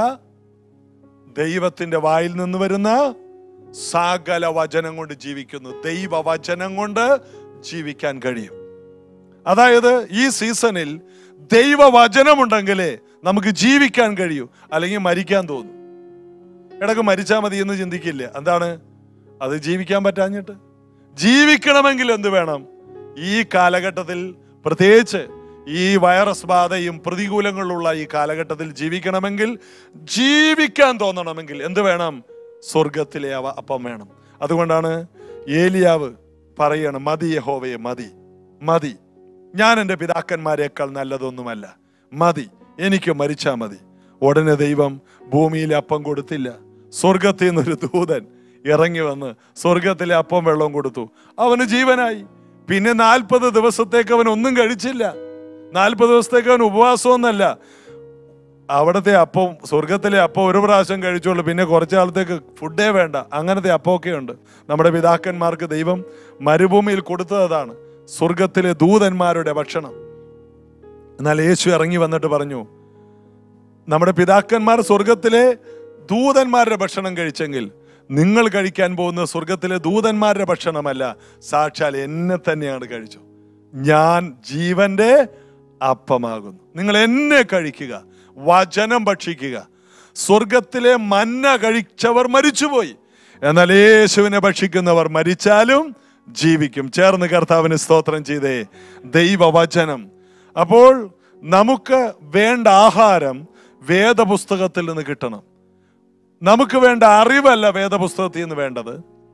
ദൈവത്തിന്റെ വായിൽ നിന്ന് വരുന്ന സകല വചനം കൊണ്ട് ജീവിക്കുന്നു ദൈവ വചനം കൊണ്ട് ജീവിക്കാൻ കഴിയും അതായത് ഈ സീസണിൽ ദൈവ വചനമുണ്ടെങ്കിലേ നമുക്ക് ജീവിക്കാൻ കഴിയൂ അല്ലെങ്കിൽ മരിക്കാൻ തോന്നും ഇടക്ക് മരിച്ചാൽ മതി എന്ന് ചിന്തിക്കില്ല എന്താണ് അത് ജീവിക്കാൻ പറ്റാഞ്ഞിട്ട് ജീവിക്കണമെങ്കിൽ എന്ത് വേണം ഈ കാലഘട്ടത്തിൽ പ്രത്യേകിച്ച് ഈ വൈറസ് ബാധയും പ്രതികൂലങ്ങളുള്ള ഈ കാലഘട്ടത്തിൽ ജീവിക്കണമെങ്കിൽ ജീവിക്കാൻ തോന്നണമെങ്കിൽ എന്ത് വേണം സ്വർഗത്തിലെ അവ അപ്പം വേണം അതുകൊണ്ടാണ് ഏലിയാവ് പറയണം മതി യഹോവയെ മതി മതി ഞാൻ എൻ്റെ പിതാക്കന്മാരെക്കാൾ നല്ലതൊന്നുമല്ല മതി എനിക്ക് മരിച്ചാ മതി ഉടനെ ദൈവം ഭൂമിയിൽ അപ്പം കൊടുത്തില്ല സ്വർഗത്തിൽ നിന്നൊരു ദൂതൻ ഇറങ്ങി വന്ന് സ്വർഗത്തിലെ അപ്പം വെള്ളം കൊടുത്തു അവന് ജീവനായി പിന്നെ നാൽപ്പത് ദിവസത്തേക്ക് അവൻ ഒന്നും കഴിച്ചില്ല നാൽപ്പത് ദിവസത്തേക്ക് അവൻ ഉപവാസമൊന്നല്ല അവിടുത്തെ അപ്പം സ്വർഗത്തിലെ അപ്പം ഒരു പ്രാവശ്യം കഴിച്ചോളൂ പിന്നെ കുറച്ച് കാലത്തേക്ക് ഫുഡേ വേണ്ട അങ്ങനത്തെ അപ്പമൊക്കെ ഉണ്ട് നമ്മുടെ പിതാക്കന്മാർക്ക് ദൈവം മരുഭൂമിയിൽ കൊടുത്തത് അതാണ് സ്വർഗത്തിലെ ദൂതന്മാരുടെ ഭക്ഷണം എന്നാൽ യേശു ഇറങ്ങി വന്നിട്ട് പറഞ്ഞു നമ്മുടെ പിതാക്കന്മാർ സ്വർഗത്തിലെ ദൂതന്മാരുടെ ഭക്ഷണം കഴിച്ചെങ്കിൽ നിങ്ങൾ കഴിക്കാൻ പോകുന്ന സ്വർഗത്തിലെ ദൂതന്മാരുടെ ഭക്ഷണമല്ല സാക്ഷാൽ എന്നെ തന്നെയാണ് കഴിച്ചു ഞാൻ ജീവന്റെ അപ്പമാകുന്നു നിങ്ങൾ എന്നെ കഴിക്കുക വചനം ഭക്ഷിക്കുക സ്വർഗത്തിലെ മന്ന കഴിച്ചവർ മരിച്ചുപോയി എന്നാൽ യേശുവിനെ ഭക്ഷിക്കുന്നവർ മരിച്ചാലും ജീവിക്കും ചേർന്ന് കർത്താവിന് സ്തോത്രം ചെയ്തേ ദൈവവചനം അപ്പോൾ നമുക്ക് വേണ്ട ആഹാരം വേദപുസ്തകത്തിൽ നിന്ന് കിട്ടണം നമുക്ക് വേണ്ട അറിവല്ല വേദപുസ്തകത്തിൽ നിന്ന് വേണ്ടത്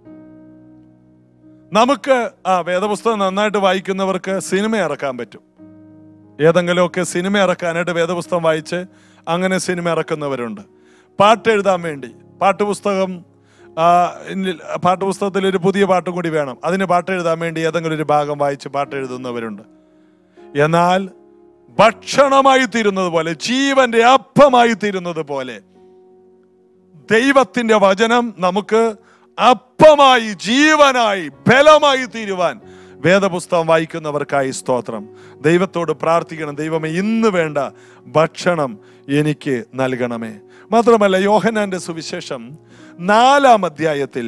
നമുക്ക് ആ വേദപുസ്തകം നന്നായിട്ട് വായിക്കുന്നവർക്ക് സിനിമ ഇറക്കാൻ പറ്റും ഏതെങ്കിലുമൊക്കെ സിനിമ ഇറക്കാനായിട്ട് വേദപുസ്തകം വായിച്ച് അങ്ങനെ സിനിമ ഇറക്കുന്നവരുണ്ട് പാട്ട് എഴുതാൻ വേണ്ടി പാട്ടുപുസ്തകം ആ, ഇന്നിൽ- പാട്ടുപുസ്തകത്തിൽ ഒരു പുതിയ പാട്ടും കൂടി വേണം അതിന് പാട്ട് എഴുതാൻ വേണ്ടി ഏതെങ്കിലും ഒരു ഭാഗം വായിച്ച് പാട്ട് എഴുതുന്നവരുണ്ട് എന്നാൽ ഭക്ഷണമായി തീരുന്നത് പോലെ ജീവന്റെ അപ്പമായി തീരുന്നത് പോലെ ദൈവത്തിന്റെ വചനം നമുക്ക് അപ്പമായി ജീവനായി ബലമായി തീരുവാൻ വേദപുസ്തകം വായിക്കുന്നവർക്കായി സ്തോത്രം ദൈവത്തോട് പ്രാർത്ഥിക്കണം ദൈവമേ ഇന്ന് വേണ്ട ഭക്ഷണം എനിക്ക് നൽകണമേ മാത്രമല്ല യോഹനാന്റെ സുവിശേഷം നാലാം അധ്യായത്തിൽ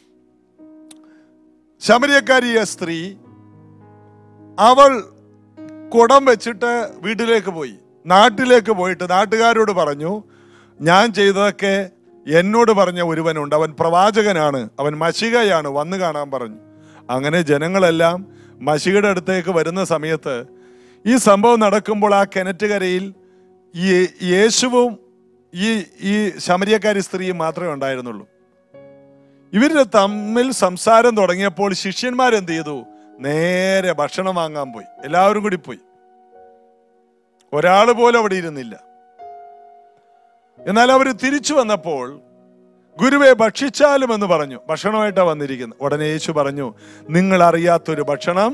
ശമരിയക്കാരിയ സ്ത്രീ അവൾ കുടം വെച്ചിട്ട് വീട്ടിലേക്ക് പോയി നാട്ടിലേക്ക് പോയിട്ട് നാട്ടുകാരോട് പറഞ്ഞു ഞാൻ ചെയ്തതൊക്കെ എന്നോട് പറഞ്ഞ ഒരുവനുണ്ട് അവൻ പ്രവാചകനാണ് അവൻ മഷികയാണ് വന്നു കാണാൻ പറഞ്ഞു അങ്ങനെ ജനങ്ങളെല്ലാം മഷികയുടെ അടുത്തേക്ക് വരുന്ന സമയത്ത് ഈ സംഭവം നടക്കുമ്പോൾ ആ കിണറ്റുകരയിൽ ഈ യേശുവും ഈ ഈ ശമരിയക്കാരി സ്ത്രീയും മാത്രമേ ഉണ്ടായിരുന്നുള്ളൂ ഇവര് തമ്മിൽ സംസാരം തുടങ്ങിയപ്പോൾ ശിഷ്യന്മാരെന്ത് ചെയ്തു നേരെ ഭക്ഷണം വാങ്ങാൻ പോയി എല്ലാവരും കൂടി പോയി ഒരാൾ പോലും അവിടെ ഇരുന്നില്ല എന്നാൽ അവർ തിരിച്ചു വന്നപ്പോൾ ഗുരുവെ ഭക്ഷിച്ചാലും എന്ന് പറഞ്ഞു ഭക്ഷണമായിട്ടാണ് വന്നിരിക്കുന്നത് ഉടനെ യേശു പറഞ്ഞു നിങ്ങൾ അറിയാത്തൊരു ഭക്ഷണം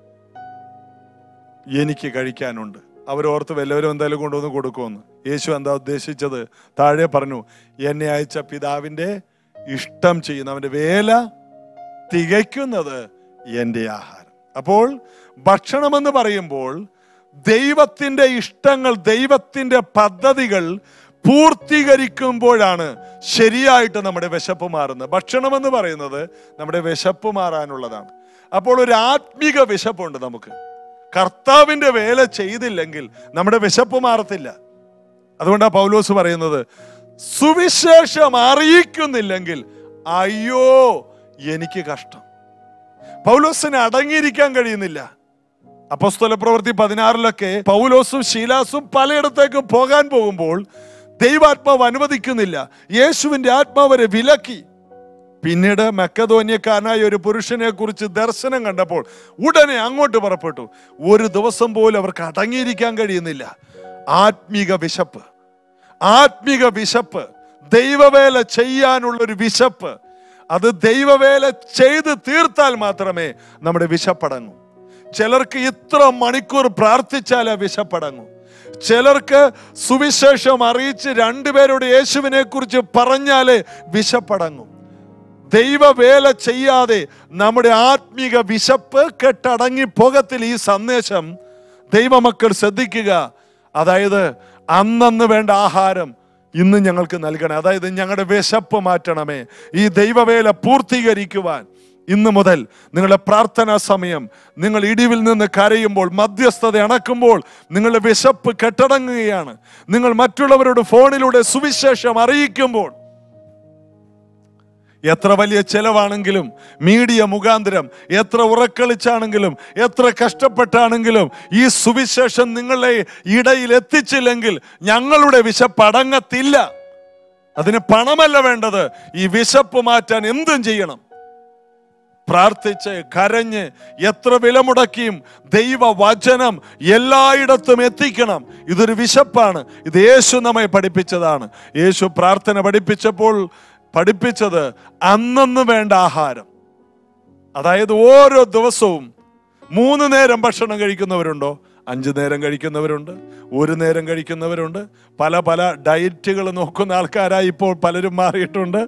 എനിക്ക് കഴിക്കാനുണ്ട് അവരോർത്ത് വല്ലവരും എന്തായാലും കൊണ്ടുവന്ന് കൊടുക്കുമെന്ന് യേശു എന്താ ഉദ്ദേശിച്ചത് താഴെ പറഞ്ഞു എന്നെ അയച്ച പിതാവിന്റെ ഇഷ്ടം ചെയ്യുന്ന അവന്റെ വേല തികയ്ക്കുന്നത് എൻ്റെ ആഹാരം അപ്പോൾ ഭക്ഷണമെന്ന് പറയുമ്പോൾ ദൈവത്തിന്റെ ഇഷ്ടങ്ങൾ ദൈവത്തിന്റെ പദ്ധതികൾ പൂർത്തീകരിക്കുമ്പോഴാണ് ശരിയായിട്ട് നമ്മുടെ വിശപ്പ് മാറുന്നത് ഭക്ഷണമെന്ന് പറയുന്നത് നമ്മുടെ വിശപ്പ് മാറാനുള്ളതാണ് അപ്പോൾ ഒരു ആത്മീക വിശപ്പുണ്ട് നമുക്ക് കർത്താവിന്റെ വേല ചെയ്തില്ലെങ്കിൽ നമ്മുടെ വിശപ്പ് മാറത്തില്ല അതുകൊണ്ടാണ് പൗലോസ് പറയുന്നത് സുവിശേഷം അറിയിക്കുന്നില്ലെങ്കിൽ അയ്യോ എനിക്ക് കഷ്ടം പൗലോസിന് അടങ്ങിയിരിക്കാൻ കഴിയുന്നില്ല അപ്പസ്തല പ്രവൃത്തി പതിനാറിലൊക്കെ പൗലോസും ശീലാസും പലയിടത്തേക്കും പോകാൻ പോകുമ്പോൾ ദൈവാത്മാവ് അനുവദിക്കുന്നില്ല യേശുവിന്റെ ആത്മാവരെ വിലക്കി പിന്നീട് മെക്കതോന്യക്കാരനായ ഒരു പുരുഷനെ കുറിച്ച് ദർശനം കണ്ടപ്പോൾ ഉടനെ അങ്ങോട്ട് പുറപ്പെട്ടു ഒരു ദിവസം പോലും അവർക്ക് അടങ്ങിയിരിക്കാൻ കഴിയുന്നില്ല ആത്മീക വിശപ്പ് ആത്മീക വിശപ്പ് ദൈവവേല ചെയ്യാനുള്ള ഒരു വിശപ്പ് അത് ദൈവവേല ചെയ്ത് തീർത്താൽ മാത്രമേ നമ്മുടെ വിശപ്പടങ്ങൂ ചിലർക്ക് ഇത്ര മണിക്കൂർ പ്രാർത്ഥിച്ചാലേ വിശപ്പടങ്ങൂ ചിലർക്ക് സുവിശേഷം അറിയിച്ച് രണ്ടുപേരോട് യേശുവിനെ കുറിച്ച് പറഞ്ഞാലേ വിശപ്പടങ്ങും ദൈവവേല ചെയ്യാതെ നമ്മുടെ ആത്മീക വിശപ്പ് കെട്ടടങ്ങി പോകത്തിൽ ഈ സന്ദേശം ദൈവമക്കൾ ശ്രദ്ധിക്കുക അതായത് അന്നന്ന് വേണ്ട ആഹാരം ഇന്ന് ഞങ്ങൾക്ക് നൽകണേ അതായത് ഞങ്ങളുടെ വിശപ്പ് മാറ്റണമേ ഈ ദൈവവേല പൂർത്തീകരിക്കുവാൻ ഇന്ന് മുതൽ നിങ്ങളുടെ പ്രാർത്ഥനാ സമയം നിങ്ങൾ ഇടിവിൽ നിന്ന് കരയുമ്പോൾ മധ്യസ്ഥത അണക്കുമ്പോൾ നിങ്ങളുടെ വിശപ്പ് കെട്ടടങ്ങുകയാണ് നിങ്ങൾ മറ്റുള്ളവരോട് ഫോണിലൂടെ സുവിശേഷം അറിയിക്കുമ്പോൾ എത്ര വലിയ ചെലവാണെങ്കിലും മീഡിയ മുഖാന്തരം എത്ര ഉറക്കളിച്ചാണെങ്കിലും എത്ര കഷ്ടപ്പെട്ടാണെങ്കിലും ഈ സുവിശേഷം നിങ്ങളെ ഇടയിൽ എത്തിച്ചില്ലെങ്കിൽ ഞങ്ങളുടെ വിശപ്പ് അടങ്ങത്തില്ല അതിന് പണമല്ല വേണ്ടത് ഈ വിശപ്പ് മാറ്റാൻ എന്തും ചെയ്യണം പ്രാർത്ഥിച്ച് കരഞ്ഞ് എത്ര വില മുടക്കിയും ദൈവവചനം എല്ലായിടത്തും എത്തിക്കണം ഇതൊരു വിശപ്പാണ് ഇത് യേശു നമ്മെ പഠിപ്പിച്ചതാണ് യേശു പ്രാർത്ഥന പഠിപ്പിച്ചപ്പോൾ പഠിപ്പിച്ചത് അന്നന്ന് വേണ്ട ആഹാരം അതായത് ഓരോ ദിവസവും മൂന്ന് നേരം ഭക്ഷണം കഴിക്കുന്നവരുണ്ടോ അഞ്ച് നേരം കഴിക്കുന്നവരുണ്ട് ഒരു നേരം കഴിക്കുന്നവരുണ്ട് പല പല ഡയറ്റുകൾ നോക്കുന്ന ആൾക്കാരായി ഇപ്പോൾ പലരും മാറിയിട്ടുണ്ട്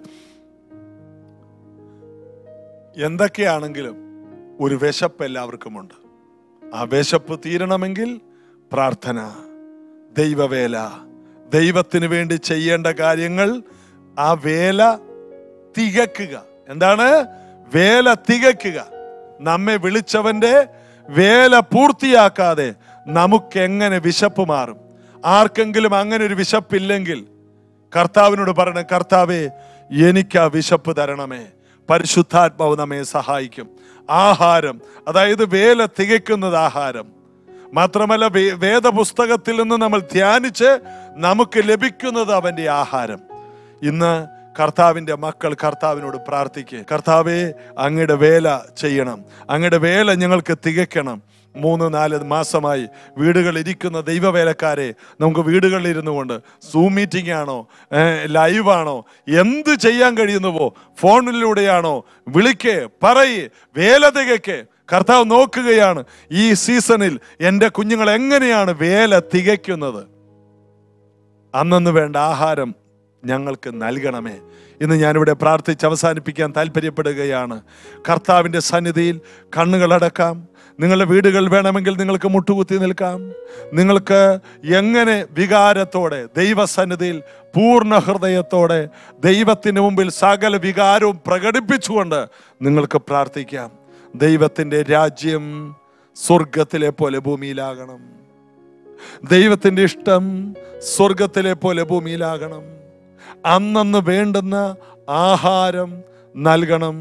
എന്തൊക്കെയാണെങ്കിലും ഒരു വിശപ്പ് എല്ലാവർക്കുമുണ്ട് ആ വിശപ്പ് തീരണമെങ്കിൽ പ്രാർത്ഥന ദൈവവേല ദൈവത്തിന് വേണ്ടി ചെയ്യേണ്ട കാര്യങ്ങൾ ആ വേല തികക്കുക എന്താണ് വേല തികക്കുക നമ്മെ വിളിച്ചവന്റെ വേല പൂർത്തിയാക്കാതെ നമുക്ക് എങ്ങനെ വിശപ്പ് മാറും ആർക്കെങ്കിലും അങ്ങനെ ഒരു വിശപ്പില്ലെങ്കിൽ കർത്താവിനോട് പറയണം കർത്താവേ എനിക്ക് ആ വിശപ്പ് തരണമേ പരിശുദ്ധാത്മാവ് നമ്മെ സഹായിക്കും ആഹാരം അതായത് വേല തികയ്ക്കുന്നത് ആഹാരം മാത്രമല്ല വേ- വേദപുസ്തകത്തിൽ നിന്ന് നമ്മൾ ധ്യാനിച്ച് നമുക്ക് ലഭിക്കുന്നത് അവന്റെ ആഹാരം ഇന്ന് കർത്താവിന്റെ മക്കൾ കർത്താവിനോട് പ്രാർത്ഥിക്കുക കർത്താവെ അങ്ങയുടെ വേല ചെയ്യണം അങ്ങയുടെ വേല ഞങ്ങൾക്ക് തികയ്ക്കണം മൂന്ന് നാല് മാസമായി വീടുകളിൽ ഇരിക്കുന്ന ദൈവവേലക്കാരെ നമുക്ക് വീടുകളിൽ ഇരുന്നു കൊണ്ട് സൂം മീറ്റിംഗ് ആണോ ലൈവാണോ എന്ത് ചെയ്യാൻ കഴിയുന്നുവോ ഫോണിലൂടെയാണോ വിളിക്കേ പറയേ വേല തികയ്ക്ക് കർത്താവ് നോക്കുകയാണ് ഈ സീസണിൽ എൻ്റെ കുഞ്ഞുങ്ങൾ എങ്ങനെയാണ് വേല തികയ്ക്കുന്നത് അന്നന്ന് വേണ്ട ആഹാരം ഞങ്ങൾക്ക് നൽകണമേ ഇന്ന് ഞാനിവിടെ പ്രാർത്ഥിച്ച് അവസാനിപ്പിക്കാൻ താല്പര്യപ്പെടുകയാണ് കർത്താവിൻ്റെ സന്നിധിയിൽ കണ്ണുകളടക്കാം നിങ്ങളുടെ വീടുകൾ വേണമെങ്കിൽ നിങ്ങൾക്ക് മുട്ടുകുത്തി നിൽക്കാം നിങ്ങൾക്ക് എങ്ങനെ വികാരത്തോടെ ദൈവസന്നിധിയിൽ പൂർണ്ണ ഹൃദയത്തോടെ ദൈവത്തിന് മുമ്പിൽ സകല വികാരവും പ്രകടിപ്പിച്ചുകൊണ്ട് നിങ്ങൾക്ക് പ്രാർത്ഥിക്കാം ദൈവത്തിൻ്റെ രാജ്യം സ്വർഗത്തിലെ പോലെ ഭൂമിയിലാകണം ദൈവത്തിന്റെ ഇഷ്ടം സ്വർഗത്തിലെ പോലെ ഭൂമിയിലാകണം അന്നന്ന് വേണ്ടുന്ന ആഹാരം നൽകണം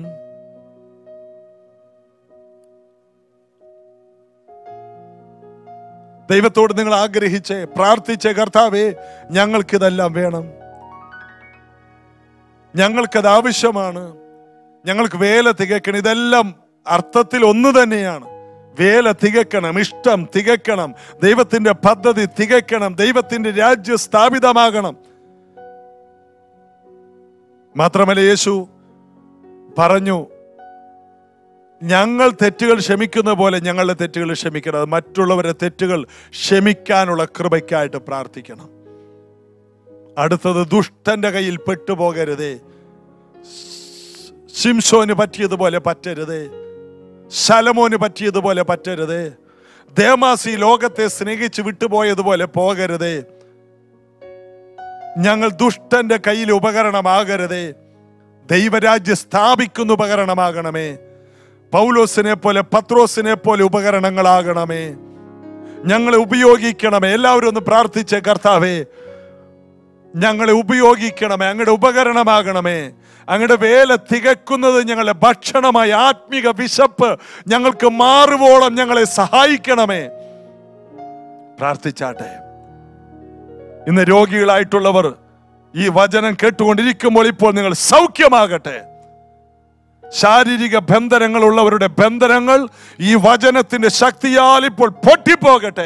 ദൈവത്തോട് നിങ്ങൾ ആഗ്രഹിച്ച് പ്രാർത്ഥിച്ച കർത്താവേ ഞങ്ങൾക്കിതെല്ലാം വേണം ഞങ്ങൾക്കത് ആവശ്യമാണ് ഞങ്ങൾക്ക് വേല തികക്കണം ഇതെല്ലാം അർത്ഥത്തിൽ ഒന്ന് തന്നെയാണ് വേല തികക്കണം ഇഷ്ടം തികക്കണം ദൈവത്തിന്റെ പദ്ധതി തികക്കണം ദൈവത്തിന്റെ രാജ്യം സ്ഥാപിതമാകണം മാത്രമല്ല യേശു പറഞ്ഞു ഞങ്ങൾ തെറ്റുകൾ ക്ഷമിക്കുന്ന പോലെ ഞങ്ങളുടെ തെറ്റുകൾ ക്ഷമിക്കണം അത് മറ്റുള്ളവരുടെ തെറ്റുകൾ ക്ഷമിക്കാനുള്ള കൃപയ്ക്കായിട്ട് പ്രാർത്ഥിക്കണം അടുത്തത് ദുഷ്ടന്റെ കയ്യിൽ പെട്ടുപോകരുതേ ശിംഷോന് പറ്റിയതുപോലെ പറ്റരുതേ ശലമോന് പറ്റിയതുപോലെ പറ്റരുതേ ദേമാസി ലോകത്തെ സ്നേഹിച്ച് വിട്ടുപോയതുപോലെ പോകരുതേ ഞങ്ങൾ ദുഷ്ടന്റെ കയ്യിൽ ഉപകരണമാകരുതേ ദൈവരാജ്യം സ്ഥാപിക്കുന്ന ഉപകരണമാകണമേ പൗലോസിനെ പോലെ പത്രോസിനെ പോലെ ഉപകരണങ്ങളാകണമേ ഞങ്ങളെ ഉപയോഗിക്കണമേ എല്ലാവരും ഒന്ന് പ്രാർത്ഥിച്ച കർത്താവേ ഞങ്ങളെ ഉപയോഗിക്കണമേ അങ്ങയുടെ ഉപകരണമാകണമേ അങ്ങയുടെ വേല തികക്കുന്നത് ഞങ്ങളുടെ ഭക്ഷണമായി ആത്മിക വിശപ്പ് ഞങ്ങൾക്ക് മാറുവോളം ഞങ്ങളെ സഹായിക്കണമേ പ്രാർത്ഥിച്ചാട്ടെ ഇന്ന് രോഗികളായിട്ടുള്ളവർ ഈ വചനം കേട്ടുകൊണ്ടിരിക്കുമ്പോൾ ഇപ്പോൾ നിങ്ങൾ സൗഖ്യമാകട്ടെ ശാരീരിക ബന്ധനങ്ങളുള്ളവരുടെ ബന്ധനങ്ങൾ ഈ വചനത്തിന്റെ ശക്തിയാൽ ഇപ്പോൾ പൊട്ടിപ്പോകട്ടെ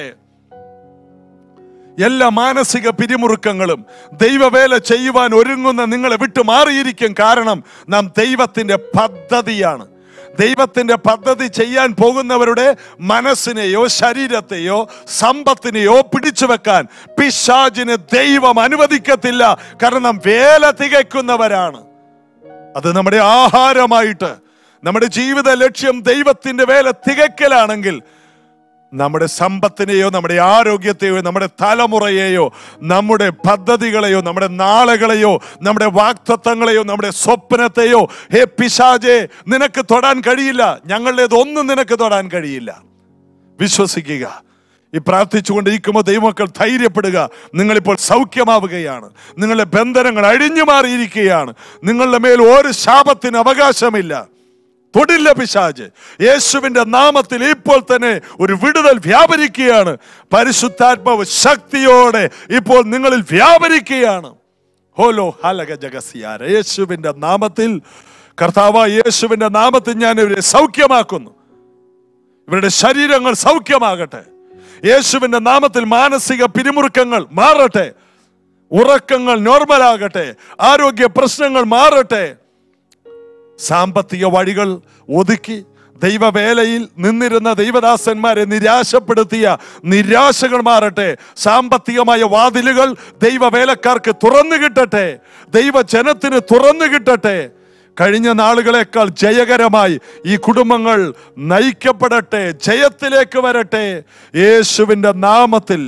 എല്ലാ മാനസിക പിരിമുറുക്കങ്ങളും ദൈവവേല ചെയ്യുവാൻ ഒരുങ്ങുന്ന നിങ്ങളെ വിട്ടു മാറിയിരിക്കും കാരണം നാം ദൈവത്തിന്റെ പദ്ധതിയാണ് ദൈവത്തിന്റെ പദ്ധതി ചെയ്യാൻ പോകുന്നവരുടെ മനസ്സിനെയോ ശരീരത്തെയോ സമ്പത്തിനെയോ പിടിച്ചു വെക്കാൻ പിശാചിന് ദൈവം അനുവദിക്കത്തില്ല കാരണം നാം വേല തികയ്ക്കുന്നവരാണ് അത് നമ്മുടെ ആഹാരമായിട്ട് നമ്മുടെ ജീവിത ലക്ഷ്യം ദൈവത്തിന്റെ വേല തികക്കലാണെങ്കിൽ നമ്മുടെ സമ്പത്തിനെയോ നമ്മുടെ ആരോഗ്യത്തെയോ നമ്മുടെ തലമുറയെയോ നമ്മുടെ പദ്ധതികളെയോ നമ്മുടെ നാളുകളെയോ നമ്മുടെ വാക്തത്വങ്ങളെയോ നമ്മുടെ സ്വപ്നത്തെയോ ഹേ പിശാജെ നിനക്ക് തൊടാൻ കഴിയില്ല ഞങ്ങളുടേതൊന്നും നിനക്ക് തൊടാൻ കഴിയില്ല വിശ്വസിക്കുക ഈ പ്രാർത്ഥിച്ചുകൊണ്ടിരിക്കുമ്പോൾ ദൈവമക്കൾ ധൈര്യപ്പെടുക നിങ്ങളിപ്പോൾ സൗഖ്യമാവുകയാണ് നിങ്ങളുടെ ബന്ധനങ്ങൾ അഴിഞ്ഞു മാറിയിരിക്കുകയാണ് നിങ്ങളുടെ മേൽ ഒരു ശാപത്തിന് അവകാശമില്ല തൊടില്ല പിശാജ് യേശുവിന്റെ നാമത്തിൽ ഇപ്പോൾ തന്നെ ഒരു വിടുതൽ വ്യാപരിക്കുകയാണ് പരിശുദ്ധാത്മാവ് ശക്തിയോടെ ഇപ്പോൾ നിങ്ങളിൽ വ്യാപരിക്കുകയാണ് ഹോലോ ഹലക ജഗസിയാര യേശുവിന്റെ നാമത്തിൽ കർത്താവ് യേശുവിന്റെ നാമത്തിൽ ഞാൻ ഇവരെ സൗഖ്യമാക്കുന്നു ഇവരുടെ ശരീരങ്ങൾ സൗഖ്യമാകട്ടെ യേശുവിന്റെ നാമത്തിൽ മാനസിക പിരിമുറുക്കങ്ങൾ മാറട്ടെ ഉറക്കങ്ങൾ നോർമലാകട്ടെ ആരോഗ്യ പ്രശ്നങ്ങൾ മാറട്ടെ സാമ്പത്തിക വഴികൾ ഒതുക്കി ദൈവവേലയിൽ നിന്നിരുന്ന ദൈവദാസന്മാരെ നിരാശപ്പെടുത്തിയ നിരാശകൾ മാറട്ടെ സാമ്പത്തികമായ വാതിലുകൾ ദൈവവേലക്കാർക്ക് തുറന്നു കിട്ടട്ടെ ദൈവജനത്തിന് തുറന്നു കിട്ടട്ടെ കഴിഞ്ഞ നാളുകളെക്കാൾ ജയകരമായി ഈ കുടുംബങ്ങൾ നയിക്കപ്പെടട്ടെ ജയത്തിലേക്ക് വരട്ടെ യേശുവിൻ്റെ നാമത്തിൽ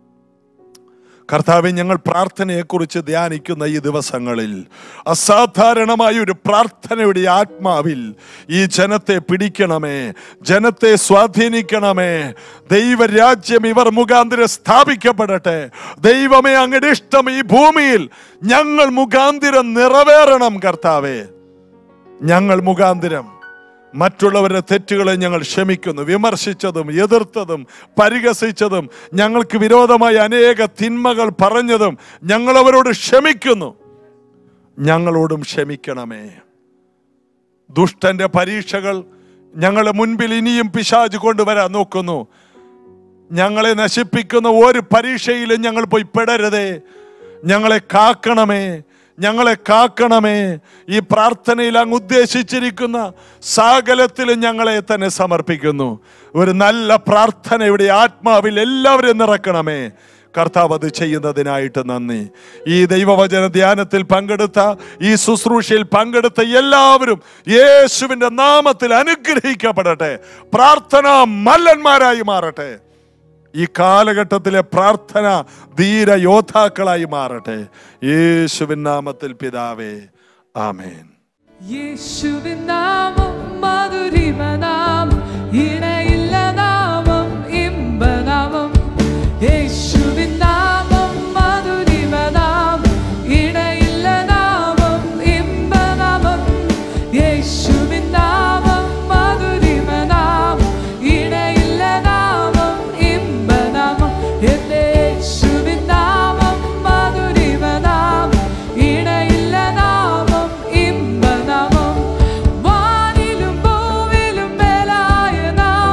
കർത്താവെ ഞങ്ങൾ പ്രാർത്ഥനയെക്കുറിച്ച് ധ്യാനിക്കുന്ന ഈ ദിവസങ്ങളിൽ അസാധാരണമായ ഒരു പ്രാർത്ഥനയുടെ ആത്മാവിൽ ഈ ജനത്തെ പിടിക്കണമേ ജനത്തെ സ്വാധീനിക്കണമേ ദൈവരാജ്യം ഇവർ മുഖാന്തരം സ്ഥാപിക്കപ്പെടട്ടെ ദൈവമേ അങ്ങയുടെ ഇഷ്ടം ഈ ഭൂമിയിൽ ഞങ്ങൾ മുഖാന്തിരം നിറവേറണം കർത്താവേ ഞങ്ങൾ മുഖാന്തിരം മറ്റുള്ളവരുടെ തെറ്റുകളെ ഞങ്ങൾ ക്ഷമിക്കുന്നു വിമർശിച്ചതും എതിർത്തതും പരിഹസിച്ചതും ഞങ്ങൾക്ക് വിരോധമായി അനേക തിന്മകൾ പറഞ്ഞതും ഞങ്ങൾ അവരോട് ക്ഷമിക്കുന്നു ഞങ്ങളോടും ക്ഷമിക്കണമേ ദുഷ്ടന്റെ പരീക്ഷകൾ ഞങ്ങളുടെ മുൻപിൽ ഇനിയും പിശാജ് കൊണ്ടുവരാൻ നോക്കുന്നു ഞങ്ങളെ നശിപ്പിക്കുന്ന ഒരു പരീക്ഷയിലും ഞങ്ങൾ പോയി പെടരുതേ ഞങ്ങളെ കാക്കണമേ ഞങ്ങളെ കാക്കണമേ ഈ പ്രാർത്ഥനയിൽ അങ്ങ് ഉദ്ദേശിച്ചിരിക്കുന്ന സാകലത്തിലും ഞങ്ങളെ തന്നെ സമർപ്പിക്കുന്നു ഒരു നല്ല പ്രാർത്ഥനയുടെ ആത്മാവിൽ എല്ലാവരും നിറക്കണമേ കർത്താവ് അത് ചെയ്യുന്നതിനായിട്ട് നന്ദി ഈ ദൈവവചന ധ്യാനത്തിൽ പങ്കെടുത്ത ഈ ശുശ്രൂഷയിൽ പങ്കെടുത്ത എല്ലാവരും യേശുവിന്റെ നാമത്തിൽ അനുഗ്രഹിക്കപ്പെടട്ടെ പ്രാർത്ഥന മല്ലന്മാരായി മാറട്ടെ ഈ കാലഘട്ടത്തിലെ പ്രാർത്ഥന ധീര യോദ്ധാക്കളായി മാറട്ടെ യേശുവിൻ നാമത്തിൽ പിതാവേ ആമേൻ യേശുവിൻ നാമം മധുരിമനാമം ഇണയില്ല നാമം ഇമ്പനാമം യേശുവിൻ നാമം മധുരിമനാമം ഇണയില്ല നാമം ഇമ്പനാമം യേശുവിൻ നാമം മധുരിമനാമം ഇണയില്ല നാമം ഇമ്പനാമം എന്റെ യേശുവിൻ നാമം മധുരിമനാമം ഇണയില്ല നാമം ഇമ്പനാമം വാനിലും ഭൂവിലും മേലായ നാമം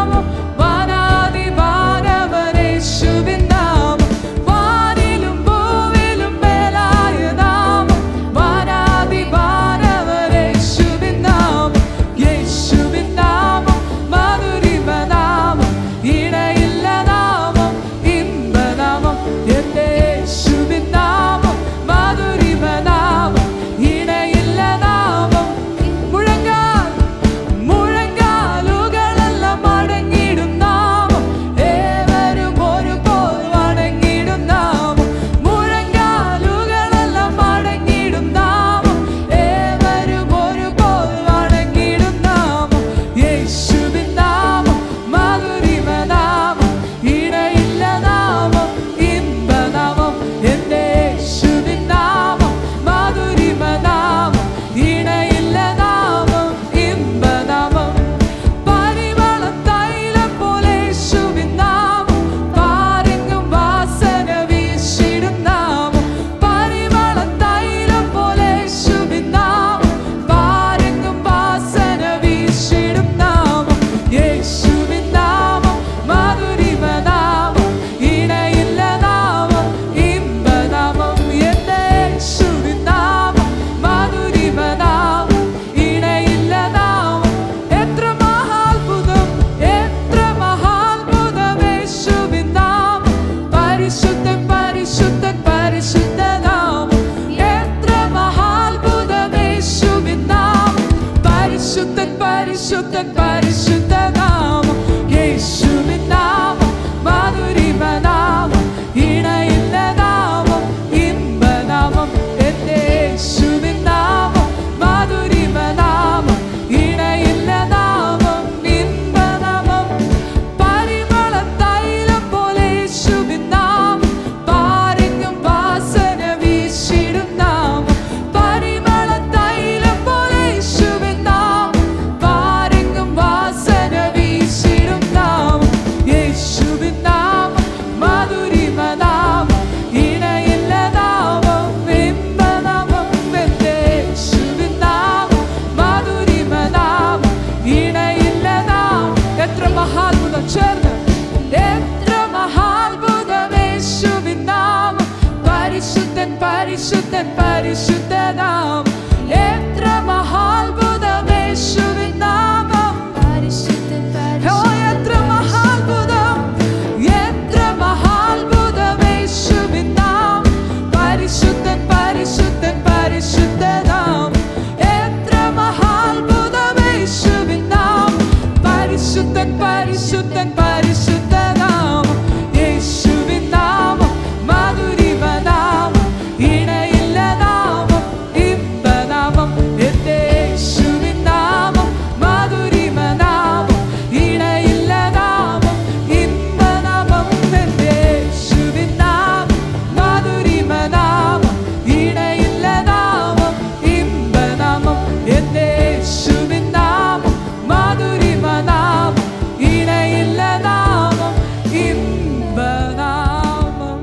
പരിശുദ്ധൻ പരിശുദ്ധനാം എത്ര മഹാത്ഭുതം യേശുവിൻ നാമം ഓ എത്ര മഹാത്ഭുതം എത്ര മഹാത്ഭുതം യേശുവിൻ നാം പരിശുദ്ധൻ പരിശുദ്ധൻ പരിശുദ്ധനാം എത്ര മഹാത്ഭുതം യേശുവിൻ നാം പരിശുദ്ധൻ പരിശുദ്ധൻ പരിശുദ്ധനാം യേശുവിൻ നാമം മധുരിമ നാമം ഇണയില്ല നാമം ഇമ്പനാമം എന്റെ യേശുവിൻ നാമം മധുരിമ നാമം ഇണയില്ല നാമം ഇമ്പനാമം എന്റെ യേശുവിൻ നാമം മധുരിമ നാമം ഇണയില്ല നാമം ഇമ്പനാമം എന്റെ യേശുവിൻ നാമം മധുരിമ നാമം ഇണയില്ല നാമം ഇമ്പനാമം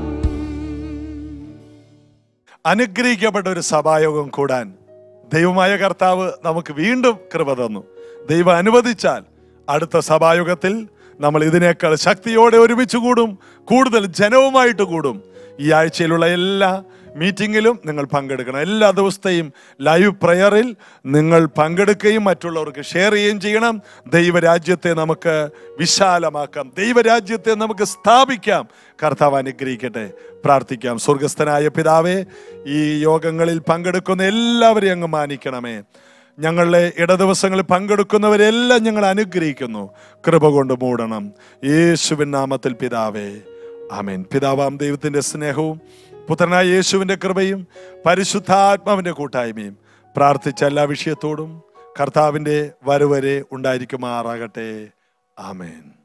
അനുഗ്രഹിക്കപ്പെട്ട ഒരു സഭായോഗം കൂടാൻ ദൈവമായ കർത്താവ് നമുക്ക് വീണ്ടും കൃപ തന്നു ദൈവം അനുവദിച്ചാൽ അടുത്ത സഭായോഗത്തിൽ നമ്മൾ ഇതിനേക്കാൾ ശക്തിയോടെ ഒരുമിച്ച് കൂടും കൂടുതൽ ജനവുമായിട്ട് കൂടും ഈ ആഴ്ചയിലുള്ള എല്ലാ മീറ്റിങ്ങിലും നിങ്ങൾ പങ്കെടുക്കണം എല്ലാ ദിവസത്തെയും ലൈവ് പ്രയറിൽ നിങ്ങൾ പങ്കെടുക്കുകയും മറ്റുള്ളവർക്ക് ഷെയർ ചെയ്യുകയും ചെയ്യണം ദൈവരാജ്യത്തെ നമുക്ക് വിശാലമാക്കാം ദൈവരാജ്യത്തെ നമുക്ക് സ്ഥാപിക്കാം കർത്താവ് അനുഗ്രഹിക്കട്ടെ പ്രാർത്ഥിക്കാം സ്വർഗസ്ഥനായ പിതാവേ ഈ യോഗങ്ങളിൽ പങ്കെടുക്കുന്ന എല്ലാവരെയും അങ്ങ് മാനിക്കണമേ ഞങ്ങളുടെ ഇടദിവസങ്ങളിൽ പങ്കെടുക്കുന്നവരെല്ലാം ഞങ്ങൾ അനുഗ്രഹിക്കുന്നു കൃപ കൊണ്ട് മൂടണം യേശുവിൻ നാമത്തിൽ പിതാവേ ആമേൻ പിതാവാം ദൈവത്തിന്റെ സ്നേഹവും പുത്രനായ യേശുവിന്റെ കൃപയും പരിശുദ്ധാത്മാവിന്റെ കൂട്ടായ്മയും പ്രാർത്ഥിച്ച എല്ലാ വിഷയത്തോടും കർത്താവിന്റെ വരവരെ ഉണ്ടായിരിക്കുമാറാകട്ടെ ആമേൻ